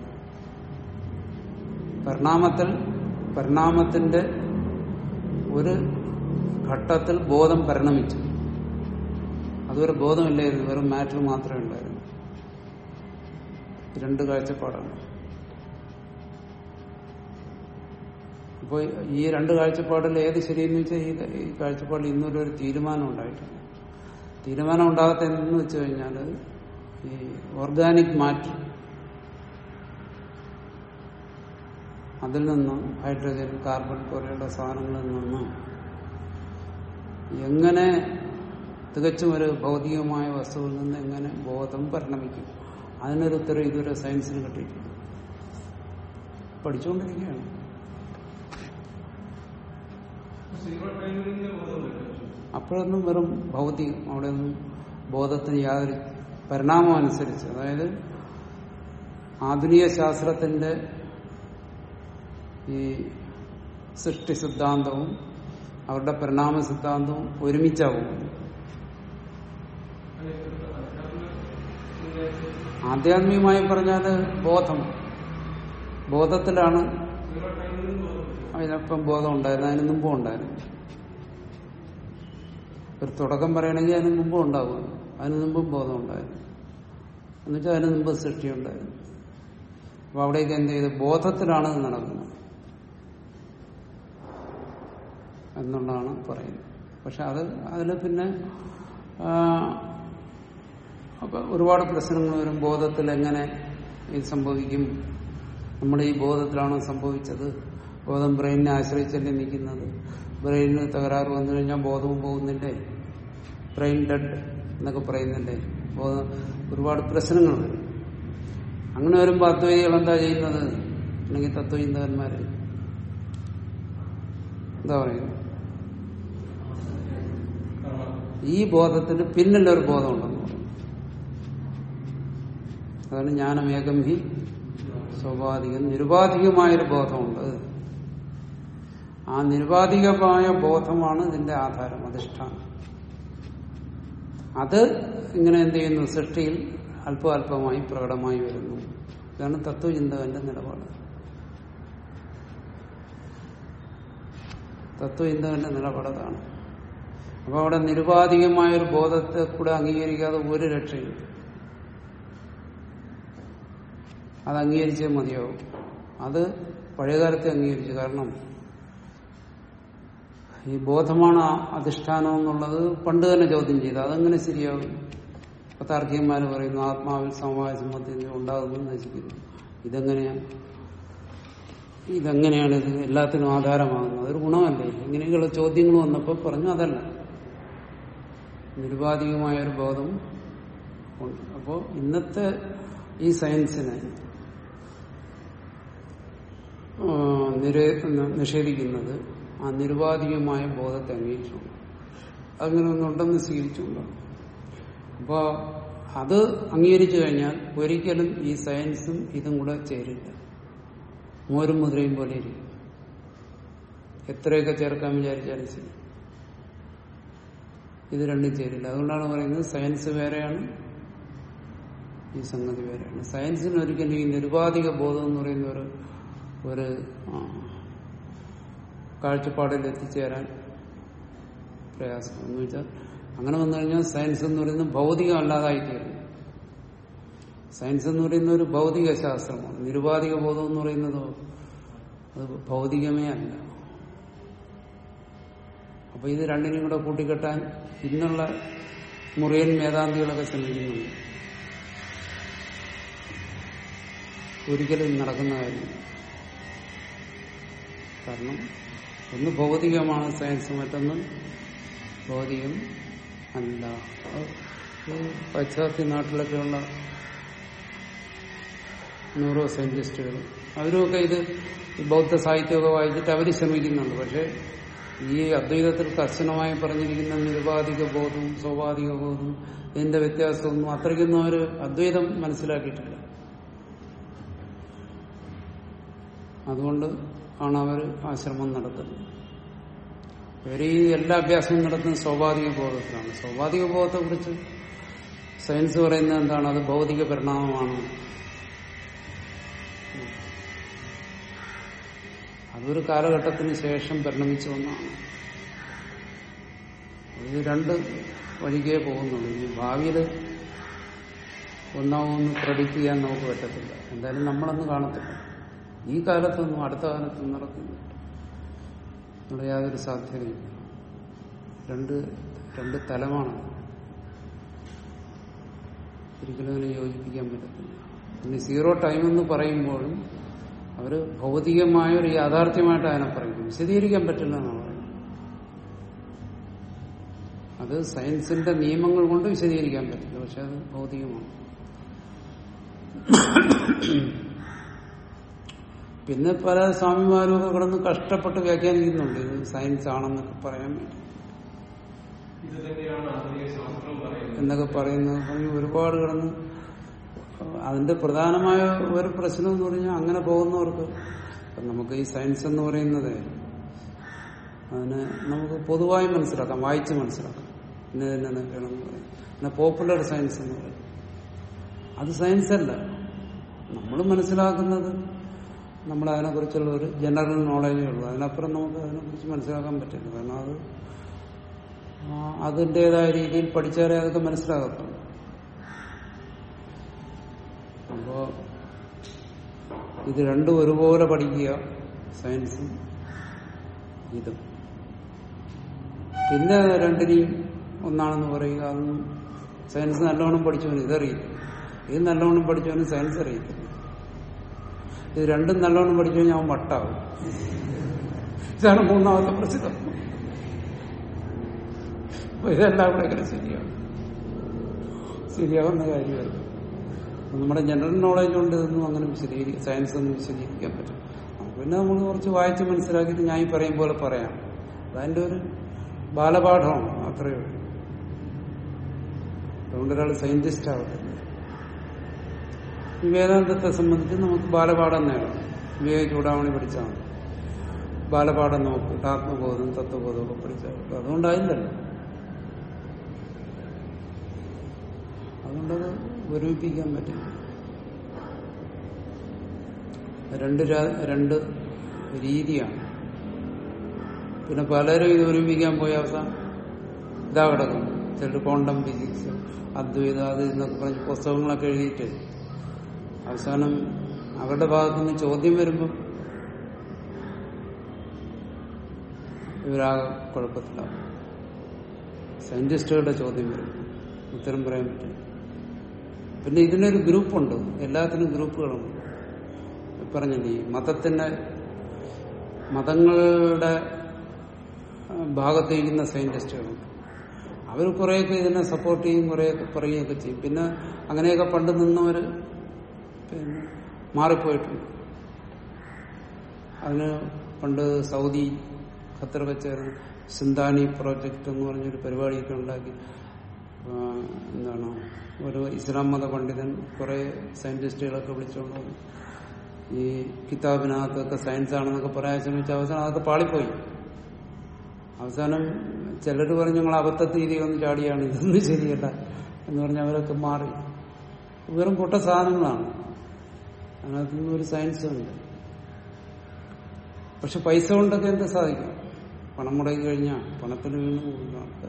പരിണാമത്തിൽ പരിണാമത്തിന്റെ ഒരു ഘട്ടത്തിൽ ബോധം പരിണമിച്ചു അതുവരെ ബോധമില്ലായിരുന്നു വെറും മാറ്റർ മാത്രമേ ഉണ്ടായിരുന്നു രണ്ട് കാഴ്ചപ്പാടാണ് അപ്പോൾ ഈ രണ്ട് കാഴ്ചപ്പാടിൽ ഏത് ശരിയെന്ന് വെച്ചാൽ ഈ ഈ കാഴ്ചപ്പാടിൽ ഇന്നൊരു ഒരു തീരുമാനം ഉണ്ടായിട്ടില്ല തീരുമാനം ഉണ്ടാകത്ത എന്തെന്ന് വെച്ച് കഴിഞ്ഞാൽ ഈ ഓർഗാനിക് മാറ്റർ അതിൽ നിന്നും ഹൈഡ്രജൻ കാർബൺ പോലെയുള്ള സാധനങ്ങളിൽ നിന്നും എങ്ങനെ തികച്ചും ഒരു ഭൗതികമായ വസ്തുവിൽ നിന്ന് എങ്ങനെ ബോധം പരിണമിക്കും അതിനൊരു ഉത്തരം ഇതുവരെ സയൻസിന് കിട്ടിയിട്ടില്ല പഠിച്ചുകൊണ്ടിരിക്കുകയാണ് സീറോ ടൈമിന്റെ ബോധം വരും അപ്പോഴൊന്നും വെറും ഭൗതികം അവിടെ ഒന്നും ബോധത്തിന് യാതൊരു പരിണാമം അനുസരിച്ച് അതായത് ആധുനിക ശാസ്ത്രത്തിന്റെ ഈ സൃഷ്ടി സിദ്ധാന്തവും അവരുടെ പരിണാമ സിദ്ധാന്തവും ഒരുമിച്ചാവും ആധ്യാത്മികമായി പറഞ്ഞാൽ ബോധം ബോധത്തിലാണ് സീറോ ടൈമിൽ ബോധം വരും അതിനൊപ്പം ബോധം ഉണ്ടായിരുന്നു അതിന് മുമ്പും ഉണ്ടായിരുന്നു ഒരു തുടക്കം പറയണമെങ്കിൽ അതിന് മുമ്പും ഉണ്ടാകും അതിന് മുമ്പും ബോധം ഉണ്ടായിരുന്നു എന്നുവെച്ചാൽ അതിന് മുമ്പ് സൃഷ്ടി ഉണ്ടായിരുന്നു അപ്പൊ അവിടേക്ക് എന്ത് ചെയ്ത് ബോധത്തിലാണ് ഇത് നടക്കുന്നത് എന്നുള്ളതാണ് പറയുന്നത് പക്ഷെ അത് അതിൽ പിന്നെ ആ, അപ്പൊ ഒരുപാട് പ്രശ്നങ്ങൾ വരും ബോധത്തിൽ എങ്ങനെ ഇത് സംഭവിക്കും നമ്മുടെ ഈ ബോധത്തിലാണോ സംഭവിച്ചത് ബോധം ബ്രെയിനിനെ ആശ്രയിച്ചല്ലേ നിൽക്കുന്നത് ബ്രെയിനിന് തകരാറ് വന്നു കഴിഞ്ഞാൽ ബോധവും പോകുന്നില്ലേ ബ്രെയിൻ ഡെഡ് എന്നൊക്കെ പറയുന്നില്ലേ ബോധം ഒരുപാട് പ്രശ്നങ്ങൾ വരും അങ്ങനെ വരുമ്പോൾ അദ്വൈതികൾ എന്താ ചെയ്യുന്നത് അല്ലെങ്കിൽ തത്വചിന്തകന്മാര് എന്താ പറയുന്നത് ഈ ബോധത്തിന് പിന്നിലൊരു ബോധം ഉണ്ടെന്ന് പറയും അതാണ് ജ്ഞാനമേകം ഹി സ്വാഭാവികം നിരുപാധികമായൊരു ബോധമുണ്ട് ആ നിരുപാധികമായ ബോധമാണ് ഇതിന്റെ ആധാരം അധിഷ്ഠാനം അത് ഇങ്ങനെ എന്ത് ചെയ്യുന്നു സൃഷ്ടിയിൽ അല്പ അല്പമായി പ്രകടമായി വരുന്നു ഇതാണ് തത്വചിന്തകന്റെ നിലപാട് തത്വചിന്തകന്റെ നിലപാടതാണ് അപ്പൊ അവിടെ നിരുപാധികമായ ഒരു ബോധത്തെ കൂടെ അംഗീകരിക്കാതെ ഒരു രക്ഷയില്ല അത് അംഗീകരിച്ചേ മതിയാവും അത് പഴയകാലത്തെ അംഗീകരിച്ചു കാരണം ഈ ബോധമാണ് ആ അധിഷ്ഠാനം എന്നുള്ളത് പണ്ട് തന്നെ ചോദ്യം ചെയ്തു അതെങ്ങനെ ശരിയാവും ഇപ്പൊ താർക്കികന്മാർ പറയുന്നു ആത്മാവിൽ സമവായ സമ്പത്തി ഉണ്ടാകുന്നു നശിക്കുന്നു ഇതെങ്ങനെയാണ് ഇതെങ്ങനെയാണ് ഇത് എല്ലാത്തിനും ആധാരമാകുന്നത് അതൊരു ഗുണമല്ലേ ഇങ്ങനെയൊക്കെയുള്ള ചോദ്യങ്ങൾ വന്നപ്പോൾ പറഞ്ഞു അതല്ല നിരുപാധികമായ ഒരു ബോധം ഉണ്ട് അപ്പോൾ ഇന്നത്തെ ഈ സയൻസിനെ ആ, നിര- നിഷേധിക്കുന്നത് ആ നിരുപാധികമായ ബോധത്തെ അംഗീകരിച്ചുകൊണ്ട് അങ്ങനെ ഒന്നുണ്ടെന്ന് സ്വീകരിച്ചുകൊണ്ട് അപ്പോ അത് അംഗീകരിച്ചു കഴിഞ്ഞാൽ ഒരിക്കലും ഈ സയൻസും ഇതും കൂടെ ചേരില്ല മോരും മുദ്രയും പോലെ ഇരിക്കും എത്രയൊക്കെ ചേർക്കാൻ വിചാരിച്ചാലും ശരി ഇത് രണ്ടും ചേരില്ല അതുകൊണ്ടാണ് പറയുന്നത് സയൻസ് വേറെയാണ് ഈ സംഗതി വേറെയാണ് സയൻസിന് ഒരിക്കലും ഈ നിരുപാധിക ബോധം എന്ന് പറയുന്ന ഒരു ഒരു ആ, കാഴ്ചപ്പാടിൽ എത്തിച്ചേരാൻ പ്രയാസം എന്ന് വെച്ചാൽ അങ്ങനെ വന്നു കഴിഞ്ഞാൽ സയൻസ് എന്ന് പറയുന്നത് ഭൗതികമല്ലാതായി തീരും സയൻസ് എന്ന് പറയുന്ന ഒരു ഭൗതിക ശാസ്ത്രമാണ് നിരുപാധിക ബോധം എന്ന് പറയുന്നതോ അത് ഭൗതികമേ അല്ല അപ്പൊ ഇത് രണ്ടിനും കൂടെ കൂട്ടിക്കെട്ടാൻ ഇന്നുള്ള മുറിയൻ മേധാന്തികളൊക്കെ ശ്രമിക്കുന്നുണ്ട് ഒരിക്കലും നടക്കുന്ന കാര്യം കാരണം ഒന്ന് ഭൗതികമാണ് സയൻസ് മറ്റൊന്ന് ഭൗതികം അല്ല അത് ഈ പാശ്ചാത്യ നാട്ടിലൊക്കെയുള്ള ന്യൂറോ സയന്റിസ്റ്റുകൾ അവരുമൊക്കെ ഇത് ഈ ബൗദ്ധ സാഹിത്യമൊക്കെ വായിച്ചിട്ട് അവർ ശ്രമിക്കുന്നുണ്ട് പക്ഷെ ഈ അദ്വൈതത്തിൽ കർശനമായി പറഞ്ഞിരിക്കുന്ന നിരുപാധിക ബോധവും സ്വാഭാവിക ബോധവും ഇതിന്റെ വ്യത്യാസമൊന്നും അത്രയ്ക്കൊന്നും അവർ അദ്വൈതം മനസ്സിലാക്കിയിട്ടില്ല അതുകൊണ്ട് ആണ് അവർ ആശ്രമം നടത്തുന്നത് ഇവർ ഈ എല്ലാ അഭ്യാസവും നടത്തുന്നത് സ്വാഭാവിക ബോധത്തിലാണ് സ്വാഭാവിക ബോധത്തെ കുറിച്ച് സയൻസ് പറയുന്നത് എന്താണ് അത് ഭൗതിക പരിണാമമാണ് അതൊരു കാലഘട്ടത്തിന് ശേഷം പരിണമിച്ചു വന്നാണ് ഇത് രണ്ട് വഴിക്കേ പോകുന്നുള്ളൂ ഇനി ഭാവിയിൽ ഒന്നാമൊന്ന് പ്രഡിക്റ്റ് ചെയ്യാൻ നമുക്ക് പറ്റത്തില്ല എന്തായാലും നമ്മളൊന്നും കാണത്തില്ല ഈ കാലത്തൊന്നും അടുത്ത കാലത്തൊന്നും നടക്കുന്നില്ല ഇവിടെ യാതൊരു സാധ്യതയില്ല രണ്ട് രണ്ട് തലമാണ് ഒരിക്കലും അതിനെ യോജിപ്പിക്കാൻ പറ്റത്തില്ല പിന്നെ സീറോ ടൈം എന്ന് പറയുമ്പോഴും അവര് ഭൗതികമായ ഒരു യാഥാർത്ഥ്യമായിട്ട് അതിനെ പറയും വിശദീകരിക്കാൻ പറ്റില്ല എന്നാണ് പറയുന്നത് അത് സയൻസിന്റെ നിയമങ്ങൾ കൊണ്ട് വിശദീകരിക്കാൻ പറ്റില്ല പക്ഷെ അത് ഭൗതികമാണ് പിന്നെ പല സ്വാമിമാരും ഒക്കെ കിടന്ന് കഷ്ടപ്പെട്ട് വ്യാഖ്യാനിക്കുന്നുണ്ട് ഇത് സയൻസ് ആണെന്നൊക്കെ പറയാൻ വേണ്ടി ഇത് തന്നെയാണ് ആധുനിക ശാസ്ത്രം പറയുന്നത് എന്നൊക്കെ പറയുന്നത് പറഞ്ഞ് ഒരുപാട് കിടന്ന് അതിന്റെ പ്രധാനമായ ഒരു പ്രശ്നം എന്ന് പറഞ്ഞാൽ അങ്ങനെ പോകുന്നവർക്ക് ഇപ്പം നമുക്ക് ഈ സയൻസ് എന്ന് പറയുന്നത് അതിന് നമുക്ക് പൊതുവായി മനസ്സിലാക്കാം വായിച്ച് മനസ്സിലാക്കാം ഇന്ന തന്നെ എന്നൊക്കെയാണെന്ന് പറയും പിന്നെ പോപ്പുലർ സയൻസ് എന്ന് പറയും അത് സയൻസ് അല്ല നമ്മൾ മനസ്സിലാക്കുന്നത് നമ്മൾ അതിനെക്കുറിച്ചുള്ള ഒരു ജനറൽ നോളജേ ഉള്ളൂ അതിനപ്പുറം നമുക്ക് അതിനെക്കുറിച്ച് മനസ്സിലാക്കാൻ പറ്റില്ല കാരണം അത് ആ, അതിൻ്റെതായ രീതിയിൽ പഠിച്ചാലേ അതൊക്കെ മനസ്സിലാകത്തുള്ളൂ അപ്പോ ഇത് രണ്ടും ഒരുപോലെ പഠിക്കുക സയൻസും ഇതും പിന്നെ രണ്ടിനെയും ഒന്നാണെന്ന് പറയുക അതൊന്നും സയൻസ് നല്ലവണ്ണം പഠിച്ചവന് ഇതറിയില്ല ഇത് നല്ലവണ്ണം പഠിച്ചവന് സയൻസ് അറിയത്തില്ല ഇത് രണ്ടും നല്ലവണ്ണം പഠിച്ചു കഴിഞ്ഞാൽ അവൻ വട്ടാവും ഇതാണ് മൂന്നാമത്തെ പ്രശ്നം അപ്പൊ ഇതെല്ലാം കൂടെ എങ്ങനെ ശരിയാവും ശരിയാവുന്ന കാര്യമല്ല അപ്പൊ നമ്മുടെ ജനറൽ നോളജ് കൊണ്ട് ഇതൊന്നും അങ്ങനെ വിശദീകരിക്കും സയൻസ് ഒന്നും വിശദീകരിക്കാൻ പറ്റും നമുക്ക് പിന്നെ നമ്മൾ കുറച്ച് വായിച്ച് മനസ്സിലാക്കിയിട്ട് ഞാൻ ഈ പറയും പോലെ പറയാം അതതിന്റെ ഒരു ബാലപാഠമാണ് അത്രയേ ഉള്ളൂ അതുകൊണ്ട് ഒരാൾ സയന്റിസ്റ്റ് ആവത്തില്ല ഈ വേദാന്തത്തെ സംബന്ധിച്ച് നമുക്ക് ബാലപാഠം നേടാം വിവേക ചൂടാമണി പഠിച്ചാൽ മതി ബാലപാഠം നോക്കിയിട്ട് ആത്മബോധം തത്വബോധം ഒക്കെ പഠിച്ചാൽ മതി. അതുകൊണ്ടായില്ലല്ലോ അതുകൊണ്ടത് ഒരുമിപ്പിക്കാൻ പറ്റില്ല രണ്ട് രാ- രണ്ട് രീതിയാണ് പിന്നെ പലരും ഇത് ഒരുമിപ്പിക്കാൻ പോയ അവസാനം ഇതാ കിടക്കുന്നു ചിലർ ക്വാണ്ടം ഫിസിക്സ് അദ്വൈത അത് എന്നൊക്കെ പറഞ്ഞ് പുസ്തകങ്ങളൊക്കെ എഴുതിയിട്ട് അവസാനം അവരുടെ ഭാഗത്തു നിന്ന് ചോദ്യം വരുമ്പം ഇവരാകെ കുഴപ്പത്തിലാവും സയന്റിസ്റ്റുകളുടെ ചോദ്യം വരും ഉത്തരം പറയാൻ പറ്റില്ല പിന്നെ ഇതിനൊരു ഗ്രൂപ്പുണ്ട് എല്ലാത്തിനും ഗ്രൂപ്പുകളുണ്ട് പറഞ്ഞില്ലേ ഈ മതത്തിന്റെ മതങ്ങളുടെ ആ, ഭാഗത്ത് ഇരിക്കുന്ന സയന്റിസ്റ്റുകളുണ്ട് അവർ കുറേയൊക്കെ ഇതിനെ സപ്പോർട്ട് ചെയ്യും കുറേയൊക്കെ പറയുകയൊക്കെ ചെയ്യും പിന്നെ അങ്ങനെയൊക്കെ പണ്ട് നിന്നവർ പിന്നെ മാറിപ്പോയിട്ടുണ്ട് അതിന് പണ്ട് സൗദി ഖത്തർ വെച്ചായിരുന്നു സിന്താനി പ്രോജക്റ്റ് എന്ന് പറഞ്ഞൊരു പരിപാടിയൊക്കെ ഉണ്ടാക്കി ആ, എന്താണ് ഒരു ഇസ്ലാം മത പണ്ഡിതൻ കുറെ സയന്റിസ്റ്റുകളൊക്കെ വിളിച്ചുകൊണ്ട് വന്നു. ഈ കിതാബിനകത്തൊക്കെ സയൻസ് ആണെന്നൊക്കെ പറയാൻ ശ്രമിച്ച അവസാനം അതൊക്കെ പാളിപ്പോയി അവസാനം ചിലർ പറഞ്ഞു ഞങ്ങൾ അബദ്ധ രീതി വന്ന് ചാടിയാണ് ഇതൊന്നും ശരിയല്ല എന്ന് പറഞ്ഞ് അവരൊക്കെ മാറി വെറും പൊട്ട സാധനങ്ങളാണ് അതിനകത്തൊന്നും ഒരു സയൻസ് ഉണ്ട് പക്ഷെ പൈസ കൊണ്ടൊക്കെ എന്താ സാധിക്കും പണം മുടക്കി കഴിഞ്ഞാൽ പണത്തിന് വീണ് പോകുന്ന ആൾക്കാർ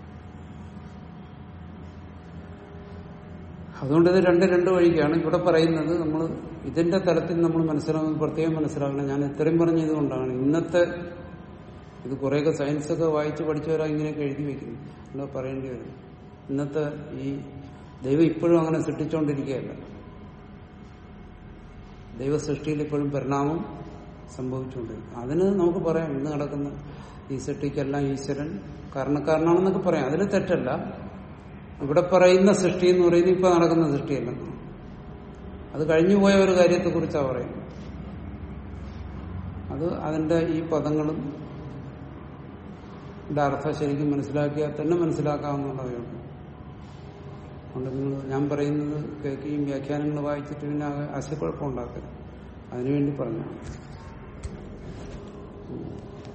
അതുകൊണ്ട് ഇത് രണ്ട് രണ്ട് വഴിക്കാണ് ഇവിടെ പറയുന്നത് നമ്മൾ ഇതിന്റെ തലത്തിൽ നമ്മൾ മനസ്സിലാകുന്നത് പ്രത്യേകം മനസ്സിലാക്കണം ഞാൻ ഇത്രയും പറഞ്ഞത് കൊണ്ടാണ് ഇന്നത്തെ ഇത് കുറേയൊക്കെ സയൻസ് ഒക്കെ വായിച്ച് പഠിച്ചവരാ ഇങ്ങനെയൊക്കെ എഴുതി വെക്കുന്നു എന്താ പറയേണ്ടി വരും ഇന്നത്തെ ഈ ദൈവം ഇപ്പോഴും അങ്ങനെ സൃഷ്ടിച്ചുകൊണ്ടിരിക്കുകയല്ല ദൈവ സൃഷ്ടിയിൽ ഇപ്പോഴും പരിണാമം സംഭവിച്ചുകൊണ്ടിരിക്കും അതിന് നമുക്ക് പറയാം ഇന്ന് നടക്കുന്ന ഈ സൃഷ്ടിക്കെല്ലാം ഈശ്വരൻ കാരണക്കാരനാണെന്നൊക്കെ പറയാം അതിൽ തെറ്റല്ല ഇവിടെ പറയുന്ന സൃഷ്ടി എന്ന് പറയുന്നത് ഇപ്പൊ നടക്കുന്ന സൃഷ്ടിയല്ല അത് കഴിഞ്ഞുപോയ ഒരു കാര്യത്തെക്കുറിച്ചാണ് പറയുന്നത് അത് അതിന്റെ ഈ പദങ്ങളും ഇതിന്റെ അർത്ഥം ശരിക്കും മനസ്സിലാക്കിയാൽ തന്നെ മനസ്സിലാക്കാവുന്നതേ ഉള്ളൂ അതുകൊണ്ട് നിങ്ങൾ ഞാൻ പറയുന്നത് കേൾക്കുകയും വ്യാഖ്യാനങ്ങൾ വായിച്ചിട്ട് പിന്നെ ആകെ ആശയക്കുഴപ്പം ഉണ്ടാക്കരുത് അതിനുവേണ്ടി പറഞ്ഞു